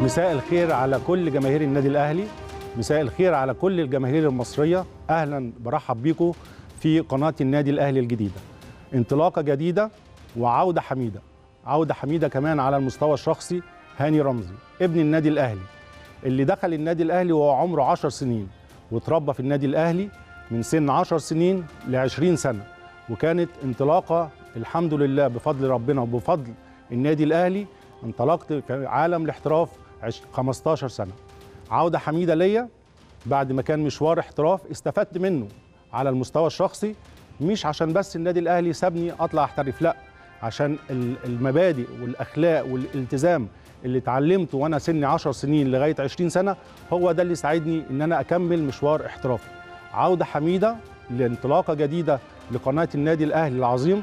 مساء الخير على كل جماهير النادي الاهلي مساء الخير على كل الجماهير المصريه اهلا برحب بيكم في قناه النادي الاهلي الجديده انطلاقه جديده وعوده حميده عوده حميده كمان على المستوى الشخصي هاني رمزي ابن النادي الاهلي اللي دخل النادي الاهلي وهو عمره 10 سنين وتربى في النادي الاهلي من سن 10 سنين ل 20 سنه وكانت انطلاقه الحمد لله بفضل ربنا وبفضل النادي الاهلي انطلقت في عالم الاحتراف 15 سنه عوده حميده ليا بعد ما كان مشوار احتراف استفدت منه على المستوى الشخصي مش عشان بس النادي الاهلي سابني اطلع احترف لا عشان المبادئ والاخلاق والالتزام اللي اتعلمته وانا سني 10 سنين لغايه 20 سنه هو ده اللي ساعدني ان انا اكمل مشوار احترافي عوده حميده لانطلاقه جديده لقناه النادي الاهلي العظيم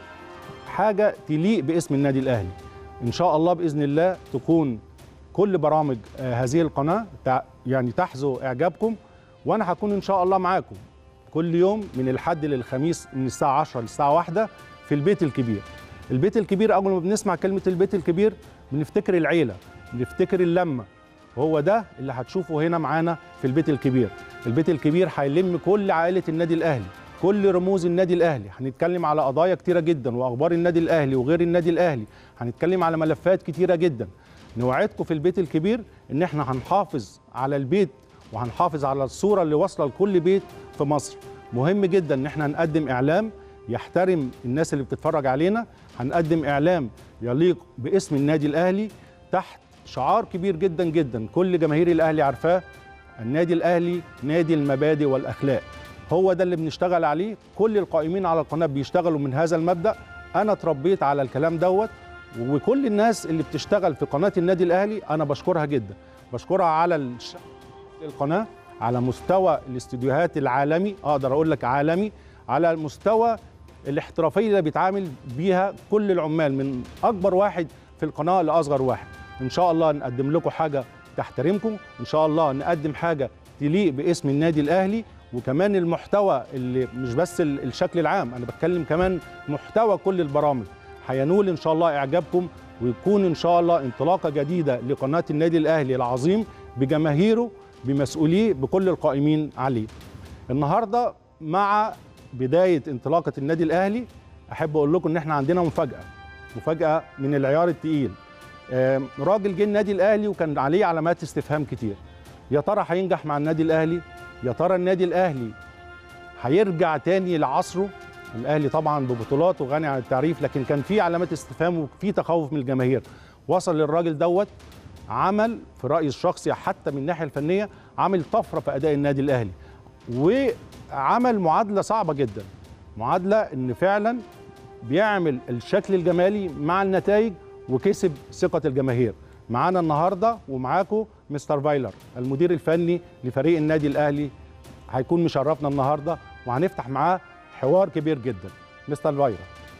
حاجه تليق باسم النادي الاهلي ان شاء الله باذن الله تكون كل برامج هذه القناه يعني تحظو اعجابكم وانا هكون ان شاء الله معاكم كل يوم من الحد للخميس من الساعه 10 للساعه 1 في البيت الكبير البيت الكبير اول ما بنسمع كلمه البيت الكبير بنفتكر العيله بنفتكر اللمه وهو ده اللي هتشوفه هنا معانا في البيت الكبير البيت الكبير هيلم كل عائله النادي الاهلي كل رموز النادي الاهلي هنتكلم على قضايا كتيره جدا واخبار النادي الاهلي وغير النادي الاهلي هنتكلم على ملفات كتيره جدا نوعدكم في البيت الكبير ان احنا هنحافظ على البيت وهنحافظ على الصوره اللي واصله لكل بيت في مصر مهم جدا ان احنا نقدم اعلام يحترم الناس اللي بتتفرج علينا هنقدم اعلام يليق باسم النادي الاهلي تحت شعار كبير جدا جدا كل جماهير الاهلي عارفاه النادي الاهلي نادي المبادئ والاخلاق هو ده اللي بنشتغل عليه كل القائمين على القناه بيشتغلوا من هذا المبدا انا اتربيت على الكلام دوت وكل الناس اللي بتشتغل في قناه النادي الاهلي انا بشكرها جدا بشكرها على القناه على مستوى الاستديوهات العالمي اقدر اقول لك عالمي على المستوى الاحترافيه اللي بيتعامل بيها كل العمال من اكبر واحد في القناه لاصغر واحد ان شاء الله نقدم لكم حاجه تحترمكم ان شاء الله نقدم حاجه تليق باسم النادي الاهلي وكمان المحتوى اللي مش بس الشكل العام انا بتكلم كمان محتوى كل البرامج هينول ان شاء الله اعجابكم ويكون ان شاء الله انطلاقه جديده لقناه النادي الاهلي العظيم بجماهيره بمسؤوليه بكل القائمين عليه النهارده مع بدايه انطلاقه النادي الاهلي احب اقول لكم ان احنا عندنا مفاجاه مفاجاه من العيار الثقيل راجل جه النادي الاهلي وكان عليه علامات استفهام كتير يا ترى هينجح مع النادي الاهلي يا ترى النادي الاهلي هيرجع تاني لعصره الاهلي طبعا ببطولاته غني عن التعريف لكن كان في علامات استفهام وفي تخوف من الجماهير وصل للراجل دوت عمل في رايي الشخصي حتى من الناحيه الفنيه عمل طفره في اداء النادي الاهلي وعمل معادله صعبه جدا معادله ان فعلا بيعمل الشكل الجمالي مع النتائج وكسب ثقه الجماهير معانا النهارده ومعاكم مستر فايلر المدير الفني لفريق النادي الاهلي هيكون مشرفنا النهارده وهنفتح معاه حوار كبير جدا مستر فايلر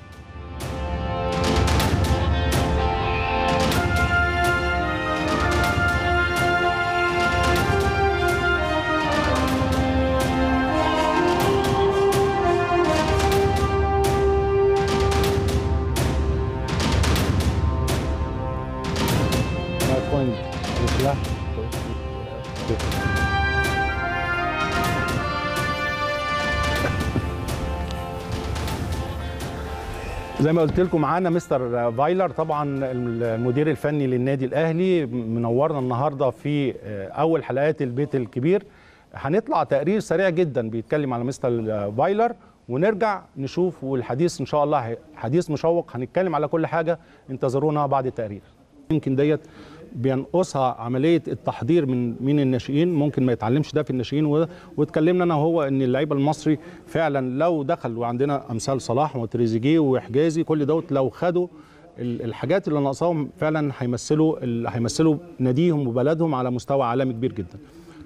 زي ما قلت لكم معانا مستر فايلر طبعا المدير الفني للنادي الاهلي منورنا النهارده في اول حلقات البيت الكبير هنطلع تقرير سريع جدا بيتكلم على مستر فايلر ونرجع نشوف والحديث ان شاء الله حديث مشوق هنتكلم على كل حاجه انتظرونا بعد التقرير يمكن ديت بينقصها عمليه التحضير من من الناشئين ممكن ما يتعلمش ده في الناشئين واتكلمنا انا وهو ان اللعيب المصري فعلا لو دخل وعندنا امثال صلاح وتريزيجيه وحجازي كل دوت لو خدوا الحاجات اللي ناقصاهم فعلا هيمثلوا هيمثلوا ناديهم وبلدهم على مستوى عالمي كبير جدا.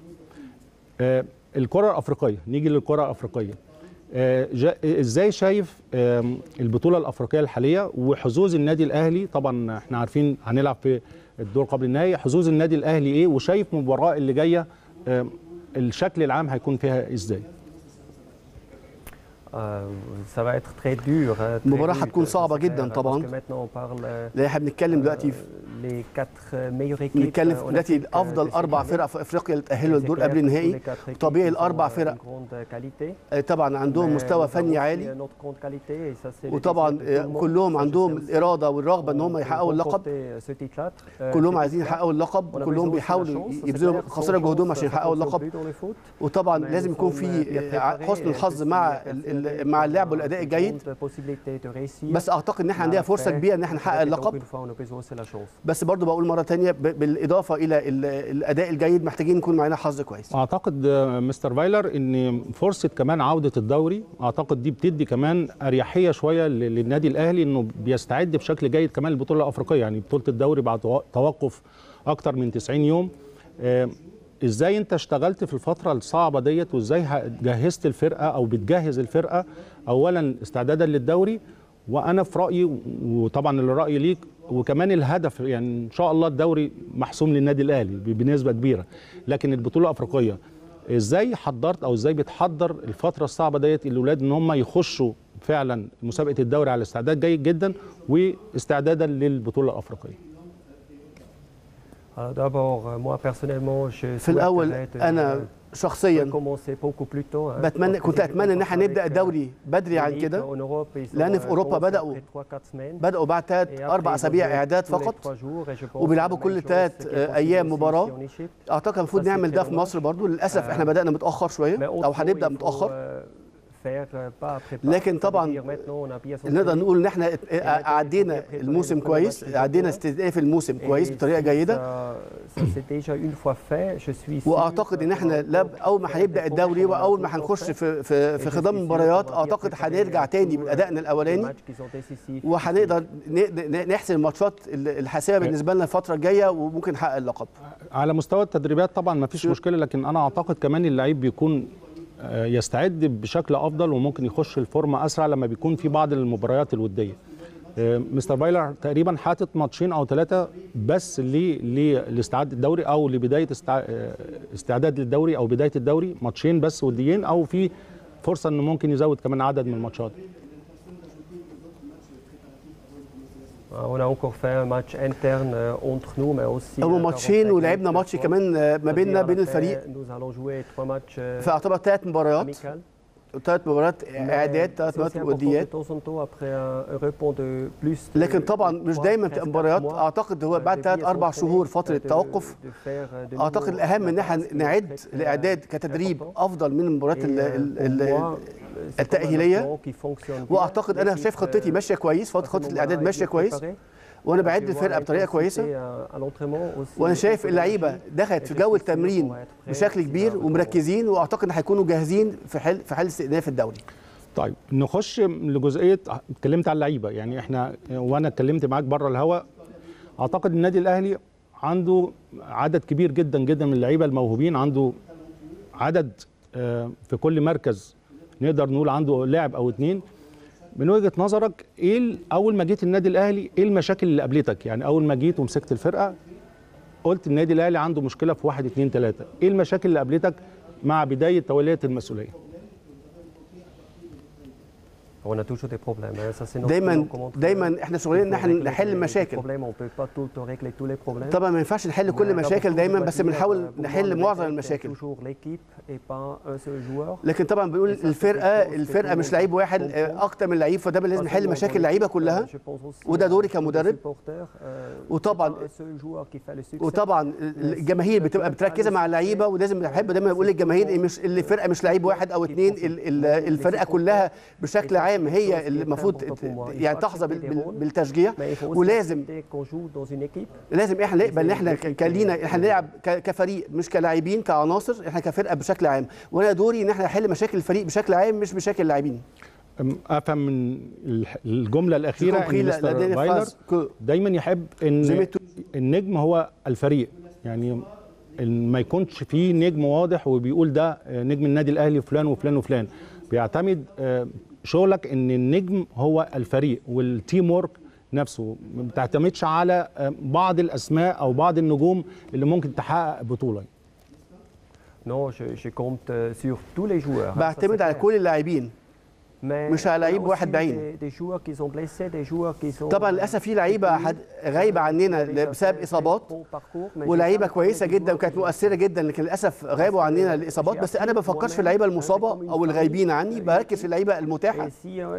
الكره الافريقيه نيجي للكره الافريقيه ازاي شايف البطوله الافريقيه الحاليه وحظوظ النادي الاهلي طبعا احنا عارفين هنلعب في الدور قبل النهائي حظوظ النادي الاهلي ايه وشايف المباراه اللي جايه الشكل العام هيكون فيها ازاي المباراة هتكون صعبة جدا طبعا لان احنا بنتكلم دلوقتي les quatre meilleures équipes. نتكلم في en دلوقتي Afrique, افضل de cette اربع année. فرق في افريقيا اللي تاهلوا C'est لدور clair قبل que النهائي les quatre équipes, طبيعي ils ont, الاربع euh, فرق une grande qualité. آه، طبعا عندهم Mais مستوى nous avons فني aussi عالي notre grande qualité, et ça, c'est le وطبعا désir de tout le آه، monde. كلهم Ça, je عندهم sais aussi. الاراده والرغبه ان هم On- يحققوا on اللقب remporter ce titre-là. Euh, كلهم c'est عايزين clair. يحققوا اللقب On a وكلهم besoin aussi de la بيحاولوا chance, c'est يبذلوا clair. خسارة Sans جهدهم chance, عشان ça يحققوا compte اللقب plus dans le foot. وطبعا Mais لازم nous يكون sommes في bien آه، préparés حسن et الحظ je مع suis ال- persuadé ال- مع qu'on اللعب a والاداء une الجيد grande possibilité de réussir. بس اعتقد ان احنا عندنا فرصه كبيره ان احنا نحقق اللقب Encore une fois, on a besoin aussi de la chance. بس برضو بقول مره تانية ب- بالاضافه الى ال- الاداء الجيد محتاجين يكون معانا حظ كويس اعتقد آه، مستر فايلر ان فرصه كمان عوده الدوري اعتقد دي بتدي كمان اريحيه شويه ل- للنادي الاهلي انه بيستعد بشكل جيد كمان للبطوله الافريقيه يعني بطوله الدوري بعد تو- توقف اكتر من 90 يوم آه، ازاي انت اشتغلت في الفتره الصعبه ديت وازاي ه- جهزت الفرقه او بتجهز الفرقه اولا استعدادا للدوري وانا في رايي وطبعا الراي ليك وكمان الهدف يعني ان شاء الله الدوري محسوم للنادي الاهلي ب- بنسبه كبيره لكن البطوله الافريقيه ازاي حضرت او ازاي بتحضر الفتره الصعبه ديت الاولاد ان هم يخشوا فعلا مسابقه الدوري على استعداد جيد جدا واستعدادا للبطوله الافريقيه Alors D'abord, euh, moi personnellement, je في الاول souhaiterais de- انا شخصيا commencer beaucoup plus tôt. hein, بتمنى parce que كنت j'ai اتمنى ان احنا commencé نبدا avec, الدوري بدري euh, عن les كده ligues en Europe, ils ont, لأن في euh, أوروبا commencé بدأوا- après 3-4 semaines. بداوا بعد ثلاث Et اربع après, ils اسابيع ont joué اعداد tous les فقط trois jours, et je pense وبيلعبوا que la كل même chose ثلاث est ايام possible مباراه ici en Égypte. اعتقد المفروض Ça, نعمل c'est ده très في مصر برضو للاسف آه. احنا بدانا متاخر Mais شويه autrement, او هنبدا il faut, متاخر euh, faire, euh, pas après pas. لكن Ça veut طبعاً dire maintenant, on a bien son نقدر série. نقول ان احنا ات- عدينا الموسم كويس عدينا استئناف الموسم كويس Et بطريقه si جيده ça- ça s'est déjà une fois fait, je suis sûr واعتقد ان que احنا dans لا le اول ما groupe, هنبدا des الدوري compétitions, واول ما on a هنخش tout في في في Et je خضم suis sûr المباريات qu'on va bien اعتقد préparer هنرجع تاني tous, بادائنا euh, الاولاني les matchs qui sont décisifs. وهنقدر ن- ن- نحسم الماتشات ال- الحاسمه بالنسبه لنا الفتره الجايه وممكن نحقق اللقب على مستوى التدريبات طبعا ما فيش مشكله لكن انا اعتقد كمان اللعيب بيكون آه، يستعد بشكل افضل وممكن يخش الفورمه اسرع لما بيكون في بعض المباريات الوديه آه، مستر بايلر تقريبا حاطط ماتشين او ثلاثه بس ل- لاستعداد الدوري او لبدايه استع- آه، استعداد للدوري او بدايه الدوري ماتشين بس وديين او في فرصه انه ممكن يزود كمان عدد من الماتشات On a encore fait un match interne euh, entre nous, mais aussi. هما euh, ماتشين 45 ولعبنا minutes ماتش chaque fois. كمان آه، ما بيننا C'est-à-dire, بين après, الفريق Nous allons jouer trois matchs euh, فاعتبر ثلاث مباريات amicales. ثلاث مباريات Mais اعداد ثلاث c'est مباريات aussi important de وديات temps en temps après un, un repos de plus. de- لكن طبعا de مش trois, دايما presque بتبقى quatre مباريات mois, اعتقد هو euh, بعد de ثلاث bien اربع s'entraîner, شهور فتره de- de- توقف de faire, euh, de اعتقد nouveau الاهم la ان احنا base qui est نعد très, très, الاعداد euh, كتدريب important. افضل من المباريات Et, ال- euh, ال- pour ال- moi, c'est comme un التأهيلية. plan qui fonctionne bien. واعتقد انا L'équipe, شايف خطتي euh, ماشيه كويس à ce خطه moment-là الاعداد est ماشيه bien كويس préparée. وانا Je بعد vois الفرقه بطريقه l'intensité كويسه à- à l'entraînement aussi وانا en شايف méthodologie. اللعيبه دخلت في جو التمرين بشكل كبير ومركزين واعتقد ان هيكونوا جاهزين في حال في حال استئناف الدوري طيب نخش لجزئيه اتكلمت على اللعيبه يعني احنا وانا اتكلمت معاك بره الهوا اعتقد النادي الاهلي عنده عدد كبير جدا جدا من اللعيبه الموهوبين عنده عدد آه، في كل مركز نقدر نقول عنده لاعب او اتنين من وجهه نظرك ايه ال- اول ما جيت النادي الاهلي ايه المشاكل اللي قابلتك يعني اول ما جيت ومسكت الفرقه قلت النادي الاهلي عنده مشكله في واحد اتنين تلاته ايه المشاكل اللي قابلتك مع بدايه توليه المسؤوليه On a toujours des problèmes. hein. Ça, c'est notre دايما boulot, comment on دايما fait. احنا Il شغلنا ان faut احنا régler نحل des- des مشاكل problèmes. On peut pas tout le temps régler tous les problèmes. طبعا ما ينفعش نحل كل Mais المشاكل d'abord, دايما on doit بس dire, بنحاول euh, pour moi, نحل le معظم déclic, c'est المشاكل toujours l'équipe et pas un seul joueur. لكن طبعا بنقول Et ça, c'est الفرقه quelque chose الفرقه que مش tout لعيب le واحد monde آه، comprend. اكتر من لعيب فده لازم Pas نحل seulement مشاكل dans اللعيبه l'équipe, كلها euh, je pense aussi وده à دوري tous les كمدرب. supporters, euh, وطبعا- c'est pas un seul joueur qui fait le succès. وطبعا الجماهير بتبقى بتركز مع اللعيبه ولازم بحب دايما اقول للجماهير إيه مش الفرقه مش لعيب واحد او اثنين الفرقه كلها بشكل عام هي اللي المفروض يعني تحظى بال- بال- بالتشجيع Mais il faut aussi ولازم accepter qu'on joue dans une équipe. لازم احنا نقبل ان احنا ك- كلينا احنا نلعب ك- كفريق مش كلاعبين كعناصر احنا كفرقه بشكل عام وانا دوري ان احنا نحل مشاكل الفريق بشكل عام مش مشاكل اللاعبين أم- افهم من الح- الجمله الاخيره compris ان la- la مستر dernière فايلر phrase que- دايما يحب ان Vous aimez النجم هو الفريق يعني إن ما يكونش فيه نجم واضح وبيقول ده آه، نجم النادي الاهلي فلان وفلان وفلان بيعتمد آه، شغلك ان النجم هو الفريق والتيم وورك نفسه ما بتعتمدش على آه، بعض الاسماء او بعض النجوم اللي ممكن تحقق بطوله Non, je, je compte euh, sur tous les joueurs. hein, ça, بعتمد c'est على clair. كل اللاعبين Mais مش على لعيب il y a واحد aussi بعينه. des, des joueurs qui sont blessés, des joueurs qui sont طبعا للاسف في لعيبه حد- غايبه عننا بسبب اصابات ولعيبه كويسه جدا وكانت مؤثره جدا لكن للاسف غابوا عننا الاصابات بس انا ما بفكرش في اللعيبه المصابه او الغايبين عني بركز في اللعيبه المتاحه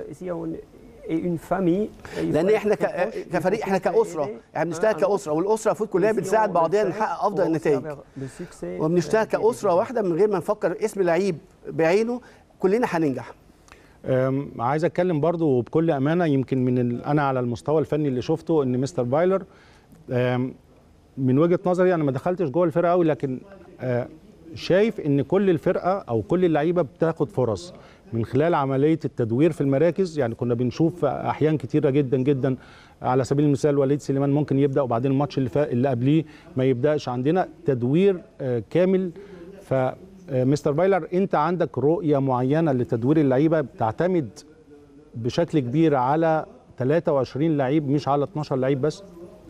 لان احنا ك- كفريق احنا كاسره احنا بنشتغل كاسره والاسره المفروض كلها بنساعد بعضنا نحقق افضل النتائج وبنشتغل كاسره واحده من غير ما نفكر اسم لعيب بعينه كلنا هننجح أم، عايز اتكلم برضو بكل امانه يمكن من ال... انا على المستوى الفني اللي شفته ان مستر بايلر أم، من وجهه نظري انا ما دخلتش جوه الفرقه قوي لكن آه، شايف ان كل الفرقه او كل اللعيبه بتاخد فرص من خلال عمليه التدوير في المراكز يعني كنا بنشوف احيان كتيره جدا جدا على سبيل المثال وليد سليمان ممكن يبدا وبعدين الماتش اللي فا... اللي قبليه ما يبداش عندنا تدوير آه، كامل ف آه، مستر بايلر انت عندك رؤيه معينه لتدوير اللعيبه بتعتمد بشكل كبير على 23 لعيب مش على 12 لعيب بس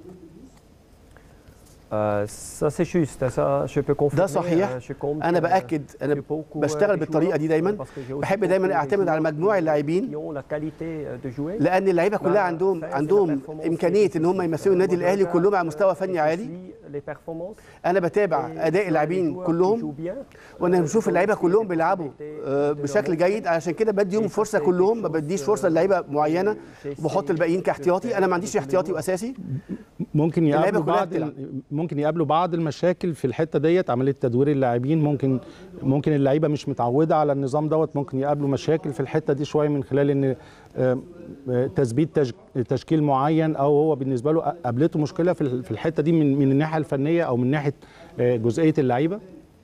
Euh, ça c'est juste, ça je peux confirmer. ده صحيح euh, je compte, انا euh, باكد انا sur beaucoup, euh, بشتغل des بالطريقه joueurs, دي دايما parce que j'ai aussi بحب beaucoup دايما des اعتمد على joueurs مجموع qui اللاعبين ont la qualité euh, de jouer. لان اللعيبه كلها عندهم عندهم امكانيه ان هم يمثلوا النادي الاهلي كلهم على مستوى فني عالي les performances. انا بتابع اداء اللاعبين كلهم وانا بشوف اللعيبه كلهم بيلعبوا آه، بشكل جيد علشان كده بديهم فرصه كلهم ما بديش فرصه للعيبه معينه وبحط الباقيين كاحتياطي انا ما عنديش احتياطي واساسي ممكن اللعيبة يقابلوا كلها بعض بتلعب. ممكن يقابلوا بعض المشاكل في الحته ديت عمليه تدوير اللاعبين ممكن ممكن اللعيبه مش متعوده على النظام دوت ممكن يقابلوا مشاكل في الحته دي شويه من خلال ان آه، آه، تثبيت تش- تشكيل معين او هو بالنسبه له قابلته مشكله في ال- في الحته دي من من الناحيه الفنيه او من ناحيه آه، جزئيه اللعيبه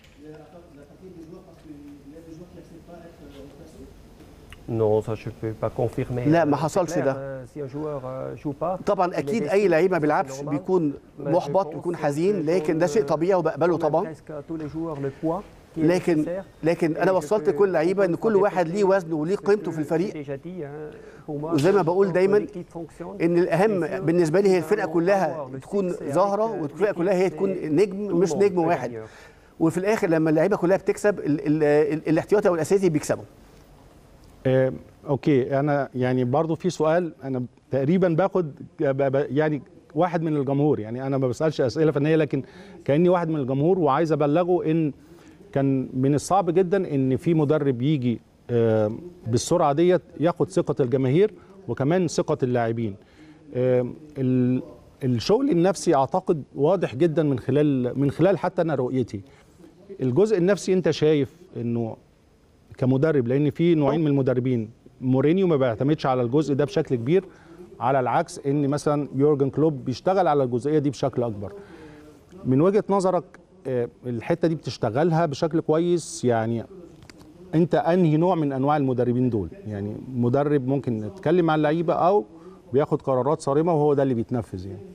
Non, ça je peux pas confirmer. لا، ما C'est حصلش clair, ده. euh, Si un joueur euh, joue pas, طبعا il est اكيد déçu, اي لعيب ما c'est بيلعبش normal. بيكون Mais je محبط pense بيكون que حزين لكن ده comme, شيء euh, طبيعي وبقبله on met طبعا presque à tous les joueurs le poids qui est لكن nécessaire. لكن انا Et je وصلت peux- لكل لعيبه ان on peut كل واحد répéter ليه وزنه وليه ce قيمته في que الفريق j'ai déjà dit, hein. Pour moi, وزي ما c'est بقول quand دايماً l'équipe fonctionne, ان الاهم c'est sûr بالنسبه لي هي qu'on الفرقه va كلها avoir le تكون succès avec, ظاهره euh, والفرقه l'équipe, كلها هي c'est تكون tout نجم le مش monde نجم est واحد gagnant. وفي الاخر لما اللعيبه كلها بتكسب ال ال ال الاحتياطي او الاساسي بيكسبوا آه، اوكي انا يعني برضو في سؤال انا تقريبا باخد ب- ب- يعني واحد من الجمهور يعني انا ما بسالش اسئله فنيه لكن كاني واحد من الجمهور وعايز ابلغه ان كان من الصعب جدا ان في مدرب يجي آه، بالسرعه ديت ياخد ثقه الجماهير وكمان ثقه اللاعبين آه، ال- الشغل النفسي اعتقد واضح جدا من خلال من خلال حتى انا رؤيتي الجزء النفسي انت شايف انه كمدرب لان في نوعين من المدربين مورينيو ما بيعتمدش على الجزء ده بشكل كبير على العكس ان مثلا يورجن كلوب بيشتغل على الجزئيه دي بشكل اكبر من وجهه نظرك آه، الحته دي بتشتغلها بشكل كويس يعني انت انهي نوع من انواع المدربين دول يعني مدرب ممكن يتكلم مع اللعيبه او بياخد قرارات صارمه وهو ده اللي بيتنفذ يعني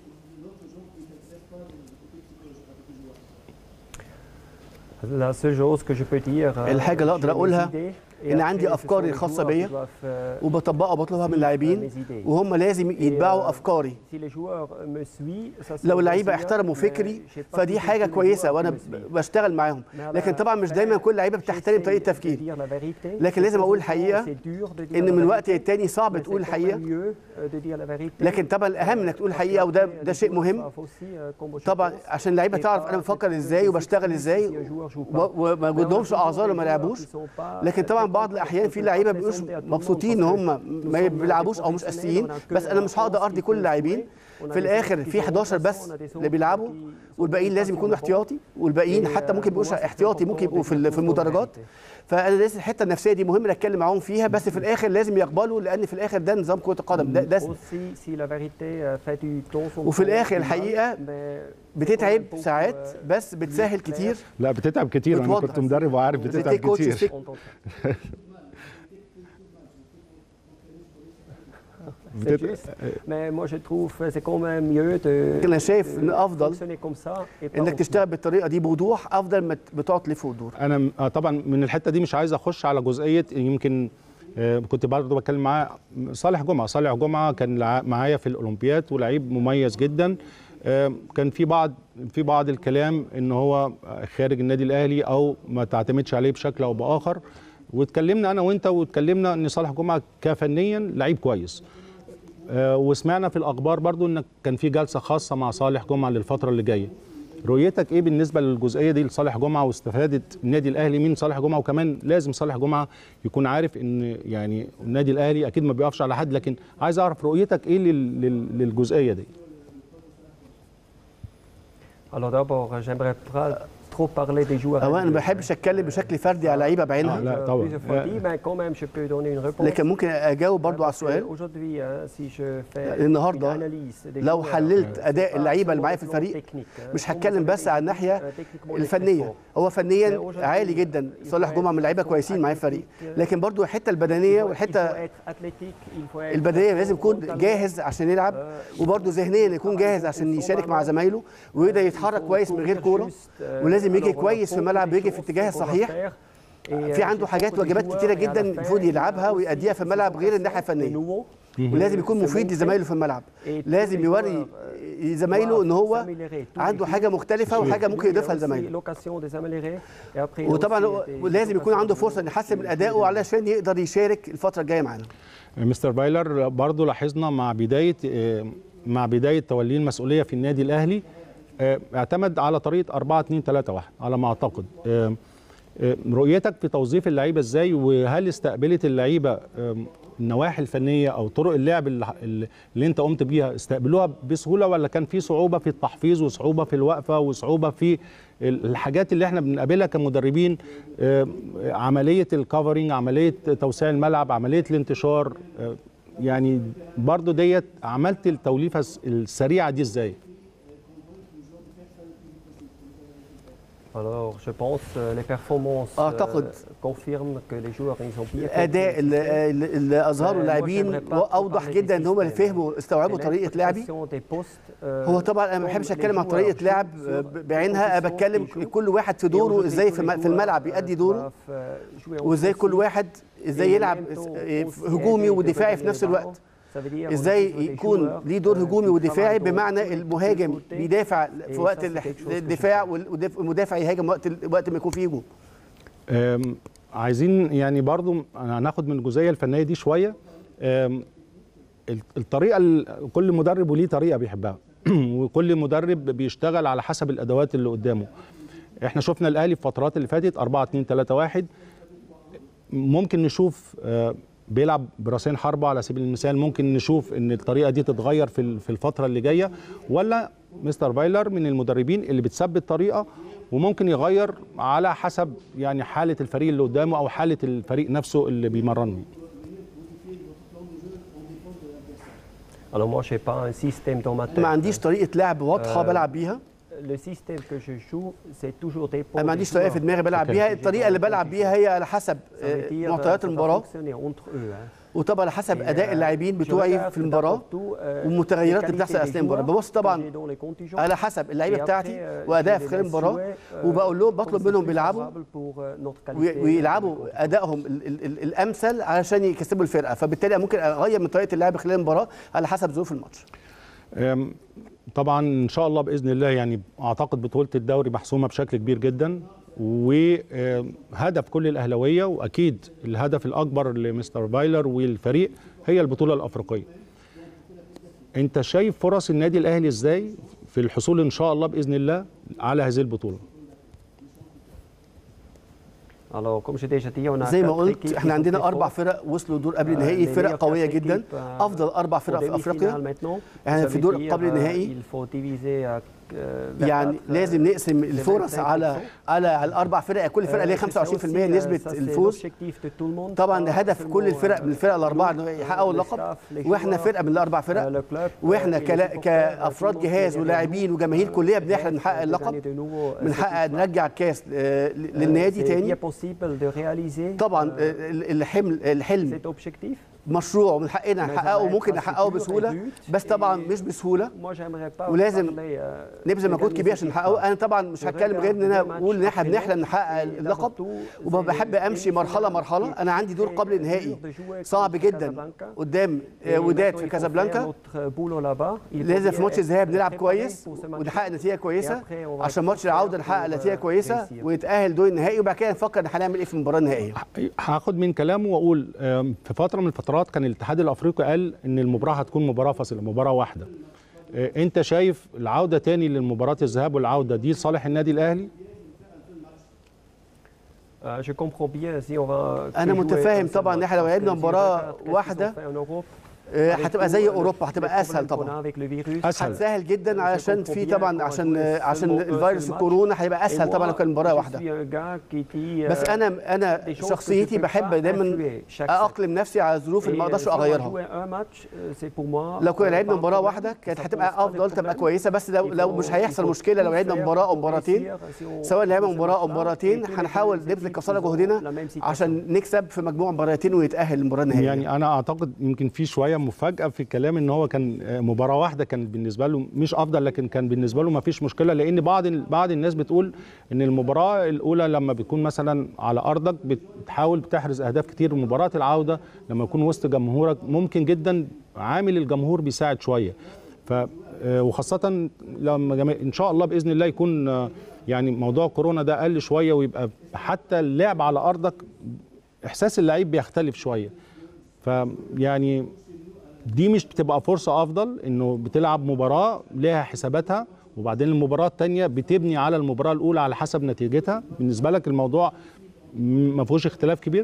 La seule chose que je peux dire, euh, الحاجة اللي أقدر j'ai mes أقولها idées, et إن après, عندي ce أفكاري sont les الخاصة joueurs بيا qui doivent, euh, وبطبقها وبطلبها من اللاعبين وهم لازم يتبعوا افكاري si les joueurs me suivent, ça, c'est لو bon اللعيبه signal, احترموا mais فكري j'ai pas فدي toujours حاجه tous les كويسه joueurs وانا qui me suivent. بشتغل معاهم Mais à لكن la طبعا مش fin, دايما كل لعيبه بتحترم j'essaie طريقه de تفكيري dire la vérité. لكن De لازم temps أقول en temps, الحقيقة c'est dur de dire ان la من vérité, وقت للتاني صعب mais تقول c'est quand الحقيقه même mieux, euh, de dire la vérité. لكن طبعا الاهم انك تقول الحقيقه وده ده شيء مهم طبعا عشان اللعيبه تعرف انا بفكر ازاي وبشتغل ازاي و- وما وجودهمش اعذار وما لعبوش لكن طبعا بعض الاحيان في لعيبه بيبقوش مبسوطين ان هم ما بيلعبوش او مش اساسيين بس انا مش هقدر ارضي كل اللاعبين في الاخر في 11 بس اللي بيلعبوا والباقيين لازم يكونوا احتياطي والباقيين حتى ممكن يبقوش احتياطي ممكن يبقوا في ال- في المدرجات فانا لازم الحته النفسيه دي مهم اتكلم معاهم فيها بس في الاخر لازم يقبلوا لان في الاخر ده نظام كره القدم ده, ده وفي الاخر الحقيقه بتتعب ساعات بس بتسهل كتير لا بتتعب كتير انا بتوضح. كنت مدرب وعارف بتتعب بتيك كوتش كتير ستيك. بتت... Mais moi je trouve que c'est quand même mieux de انا شايف ان افضل fonctionner comme ça et pas انك en تشتغل بالطريقه دي بوضوح افضل ما ت- بتقعد تلف وتدور انا م- آه طبعا من الحته دي مش عايز اخش على جزئيه يمكن آه، كنت برضه بتكلم معاه صالح جمعه صالح جمعه كان لع- معايا في الاولمبياد ولعيب مميز جدا آه، كان في بعض في بعض الكلام ان هو خارج النادي الاهلي او ما تعتمدش عليه بشكل او باخر واتكلمنا انا وانت واتكلمنا ان صالح جمعه كفنيا لعيب كويس آه، وسمعنا في الاخبار برضو ان كان في جلسه خاصه مع صالح جمعه للفتره اللي جايه رؤيتك ايه بالنسبه للجزئيه دي لصالح جمعه واستفادت النادي الاهلي من صالح جمعه وكمان لازم صالح جمعه يكون عارف ان يعني النادي الاهلي اكيد ما بيقفش على حد لكن عايز اعرف رؤيتك ايه لل- لل- للجزئيه دي Alors d'abord, j'aimerais pas trop parler des joueurs. هو انا ما individuels. بحبش اتكلم بشكل فردي على لعيبه آه، بعينها لا Euh, طبعا. plusieurs fois dit, mais quand même, je peux donner une réponse. لكن ممكن اجاوب برضو على Parce que السؤال Aujourd'hui, hein, si je fais النهاردة une analyse des لو joueurs, حللت euh, اداء pas اللعيبه اللي seulement معايا au في plan الفريق technique, hein. مش Comme هتكلم vous بس avez على dit, الناحيه euh, techniquement, il est très الفنيه fort. هو فنيا عالي جدا صالح جمعه من لعيبه كويسين معايا في الفريق لكن برضو الحته البدنيه Il faut والحته être athlétique, il faut être البدنيه لازم يكون mentalement, جاهز عشان يلعب وبرضه ذهنيا يكون جاهز عشان يشارك مع زمايله ويقدر يتحرك كويس من غير كوره ولازم يجي كويس في الملعب ويجي في الاتجاه الصحيح في عنده حاجات واجبات كتيره جدا المفروض يلعبها ويأديها في الملعب غير الناحيه الفنيه ولازم يكون مفيد لزمايله في الملعب لازم يوري زمايله ان هو عنده حاجه مختلفه وحاجه ممكن يضيفها لزمايله وطبعا هو لازم يكون عنده فرصه ان يحسن من ادائه علشان يقدر يشارك الفتره الجايه معانا مستر بايلر برضو لاحظنا مع بدايه آه، مع بدايه توليه المسؤوليه في النادي الاهلي آه، اعتمد على طريقه 4 2 3 1 على ما اعتقد آه، آه، رؤيتك في توظيف اللعيبه ازاي وهل استقبلت اللعيبه آه، النواحي الفنيه او طرق اللعب اللي, اللي انت قمت بيها استقبلوها بسهوله ولا كان في صعوبه في التحفيظ وصعوبه في الوقفه وصعوبه في الحاجات اللي احنا بنقابلها كمدربين آه، عمليه الكفرنج عمليه توسيع الملعب عمليه الانتشار آه، يعني برضو ديت عملت التوليفه السريعه دي ازاي Alors, je pense euh, les performances أعتقد euh, confirment que les joueurs ils ont bien الاداء اللي, اللي اظهره اللاعبين اوضح جدا ان هم اللي فهموا استوعبوا طريقه لعبي هو طبعا انا ما بحبش اتكلم عن طريقه لعب بعينها انا بتكلم كل واحد في دوره ازاي في الم- في الملعب يأدي دوره وازاي كل واحد ازاي يلعب هجومي ودفاعي في نفس الوقت ازاي يكون ليه دور هجومي ودفاعي بمعنى المهاجم بيدافع في وقت ال- الدفاع والمدافع يهاجم وقت ال- وقت ما يكون فيه هجوم أم، عايزين يعني برضو هناخد من الجزئيه الفنيه دي شويه أم، ال- الطريقه ال- كل مدرب وليه طريقه بيحبها وكل مدرب بيشتغل على حسب الادوات اللي قدامه احنا شفنا الاهلي في الفترات اللي فاتت 4 2 3 1 ممكن نشوف آه، بيلعب براسين حربة على سبيل المثال ممكن نشوف ان الطريقه دي تتغير في ال- في الفتره اللي جايه ولا مستر بايلر من المدربين اللي بتثبت طريقه وممكن يغير على حسب يعني حاله الفريق اللي قدامه او حاله الفريق نفسه اللي بيمرن بيه Alors moi, je n'ai pas un système dans ma tête. ما عنديش طريقه لعب واضحه بلعب بيها Le système que je joue, c'est toujours dépend انا ما des عنديش طريقه في joueurs. دماغي بلعب أوكي. بيها الطريقه اللي بلعب بيها هي على حسب Ça veut آه، dire, euh, معطيات ça va المباراه fonctionner entre eux, hein. وطبعا على حسب اداء اللاعبين Je بتوعي regarde في المباراه d'abord tout, euh, والمتغيرات les اللي بتحصل qualités اثناء des المباراه joueurs ببص que طبعا j'ai dans les contingents. على حسب اللعيبه Et بتاعتي après, euh, وادائها je في les خلال mets المباراه sur, euh, وبقول لهم comme بطلب c'est منهم plus بيلعبوا favorable pour, euh, notre وي- qualité ويلعبوا de ادائهم ال- ال- ال- الامثل علشان يكسبوا الفرقه فبالتالي ممكن اغير من طريقه اللعب خلال المباراه على حسب ظروف الماتش أم، طبعا ان شاء الله باذن الله يعني اعتقد بطوله الدوري محسومه بشكل كبير جدا وهدف كل الاهلاويه واكيد الهدف الاكبر لمستر بايلر والفريق هي البطوله الافريقيه انت شايف فرص النادي الاهلي ازاي في الحصول ان شاء الله باذن الله على هذه البطوله Alors, comme j'ai déjà dit, on a زي ما quatre قلت équipes احنا qui عندنا sont اربع très فرق وصلوا دور قبل fortes. النهائي Les فرق meilleures قويه quatre جدا équipes, euh, افضل اربع au فرق في demi-finale افريقيا maintenant. يعني Ça في veut دور dire, قبل euh, النهائي. il faut diviser à, euh, vers يعني quatre, euh, لازم نقسم الفرص 25%. على على على الاربع فرق كل فرقه ليها Euh, c'est ça 25% aussi, euh, نسبه ça, c'est الفوز l'objectif de tout le monde. طبعا ده Pas هدف كل seulement, الفرق euh, من الفرق الاربعه nous, انه euh, يحققوا le اللقب staff, les واحنا joueurs, فرقه من الاربع euh, فرق le club, واحنا euh, et les كلا- supporters, كافراد tout le monde جهاز qui est ولاعبين derrière وجماهير nous, كليه euh, بنحلم de نحقق gagner اللقب de nouveau, euh, بنحقق cette نرجع الكاس آه، victoire. للنادي C'est تاني bien possible de réaliser طبعا euh, آه، ال- الحمل الحلم cet objectif. مشروع ومن حقنا نحققه وممكن نحققه بسهوله بس طبعا مش بسهوله ولازم نبذل مجهود كبير عشان نحققه انا طبعا مش هتكلم غير ان انا اقول ان احنا بنحلم نحقق اللقب وبحب امشي مرحله مرحله انا عندي دور قبل النهائي صعب جدا قدام وداد في كازابلانكا لازم في ماتش الذهاب نلعب كويس ونحقق نتيجه كويسه عشان ماتش العوده نحقق نتيجه كويسه ونتاهل دور النهائي وبعد كده نفكر هنعمل ايه في المباراه النهائيه هاخد من كلامه واقول في فتره من الفترات كان الاتحاد الافريقي قال ان المباراه هتكون مباراه فاصله مباراه واحده انت شايف العوده تاني للمباراه الذهاب والعوده دي صالح النادي الاهلي انا متفاهم طبعا ان احنا لو لعبنا مباراه واحده هتبقى زي اوروبا هتبقى اسهل طبعا اسهل هتسهل جدا علشان في طبعا عشان عشان الفيروس الكورونا هيبقى اسهل طبعا لو كان مباراه واحده بس انا انا شخصيتي بحب دايما اقلم نفسي على الظروف اللي ما اقدرش اغيرها لو كنا لعبنا مباراه واحده كانت هتبقى افضل تبقى كويسه بس لو لو مش هيحصل مشكله لو لعبنا مباراه او مباراتين سواء لعبنا مباراه او مباراتين هنحاول نبذل قصارى جهدنا عشان نكسب في مجموع مباراتين ونتاهل للمباراه النهائيه يعني انا اعتقد يمكن في شويه مفاجاه في الكلام ان هو كان مباراه واحده كانت بالنسبه له مش افضل لكن كان بالنسبه له ما فيش مشكله لان بعض بعض الناس بتقول ان المباراه الاولى لما بتكون مثلا على ارضك بتحاول بتحرز اهداف كتير مباراه العوده لما يكون وسط جمهورك ممكن جدا عامل الجمهور بيساعد شويه ف وخاصه لما ان شاء الله باذن الله يكون يعني موضوع كورونا ده قل شويه ويبقى حتى اللعب على ارضك احساس اللعيب بيختلف شويه فيعني دي مش بتبقى فرصة أفضل إنه بتلعب مباراة لها حساباتها وبعدين المباراة الثانية بتبني على المباراة الأولى على حسب نتيجتها بالنسبة لك الموضوع ما فيهوش اختلاف كبير؟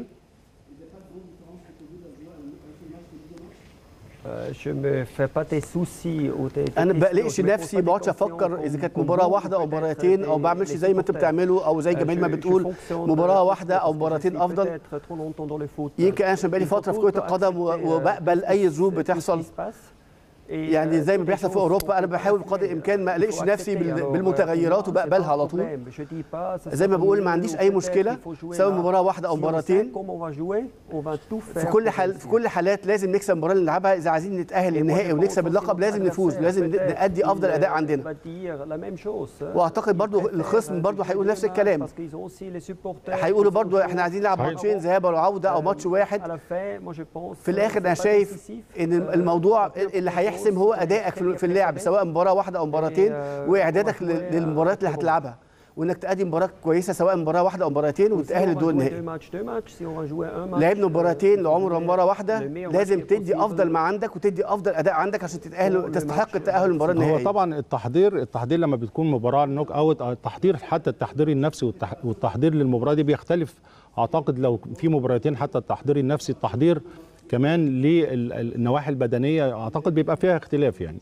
انا ما بقلقش نفسي ما بقعدش افكر اذا كانت مباراه واحده او مباراتين او ما بعملش زي ما انتوا بتعملوا او زي جمال ما بتقول مباراه واحده او مباراتين افضل يمكن انا عشان بقالي فتره في كره القدم وبقبل اي ظروف بتحصل يعني زي ما بيحصل في اوروبا انا بحاول بقدر الامكان ما اقلقش نفسي بالمتغيرات وبقبلها على طول زي ما بقول ما عنديش اي مشكله سواء مباراه واحده او مباراتين في كل حال في كل حالات لازم نكسب المباراه اللي نلعبها اذا عايزين نتاهل للنهائي ونكسب اللقب لازم نفوز لازم نادي افضل اداء عندنا واعتقد برضو الخصم برضو هيقول نفس الكلام هيقولوا برضو احنا عايزين نلعب ماتشين ذهاب وعوده او ماتش واحد في الاخر انا شايف ان الموضوع اللي هيحصل يحسم هو ادائك في اللعب سواء مباراه واحده او مباراتين واعدادك للمباريات اللي هتلعبها وانك تأدي مباراه كويسه سواء مباراه واحده او مباراتين وتتاهل للدور النهائي لعبنا مباراتين لعمر مباراه واحده لازم تدي افضل ما عندك وتدي افضل اداء عندك عشان تتاهل تستحق التاهل للمباراه النهائيه هو طبعا التحضير التحضير لما بتكون مباراه نوك اوت التحضير حتى التحضير النفسي والتحضير للمباراه دي بيختلف اعتقد لو في مباراتين حتى التحضير النفسي التحضير كمان للنواحي البدنيه اعتقد بيبقى فيها اختلاف يعني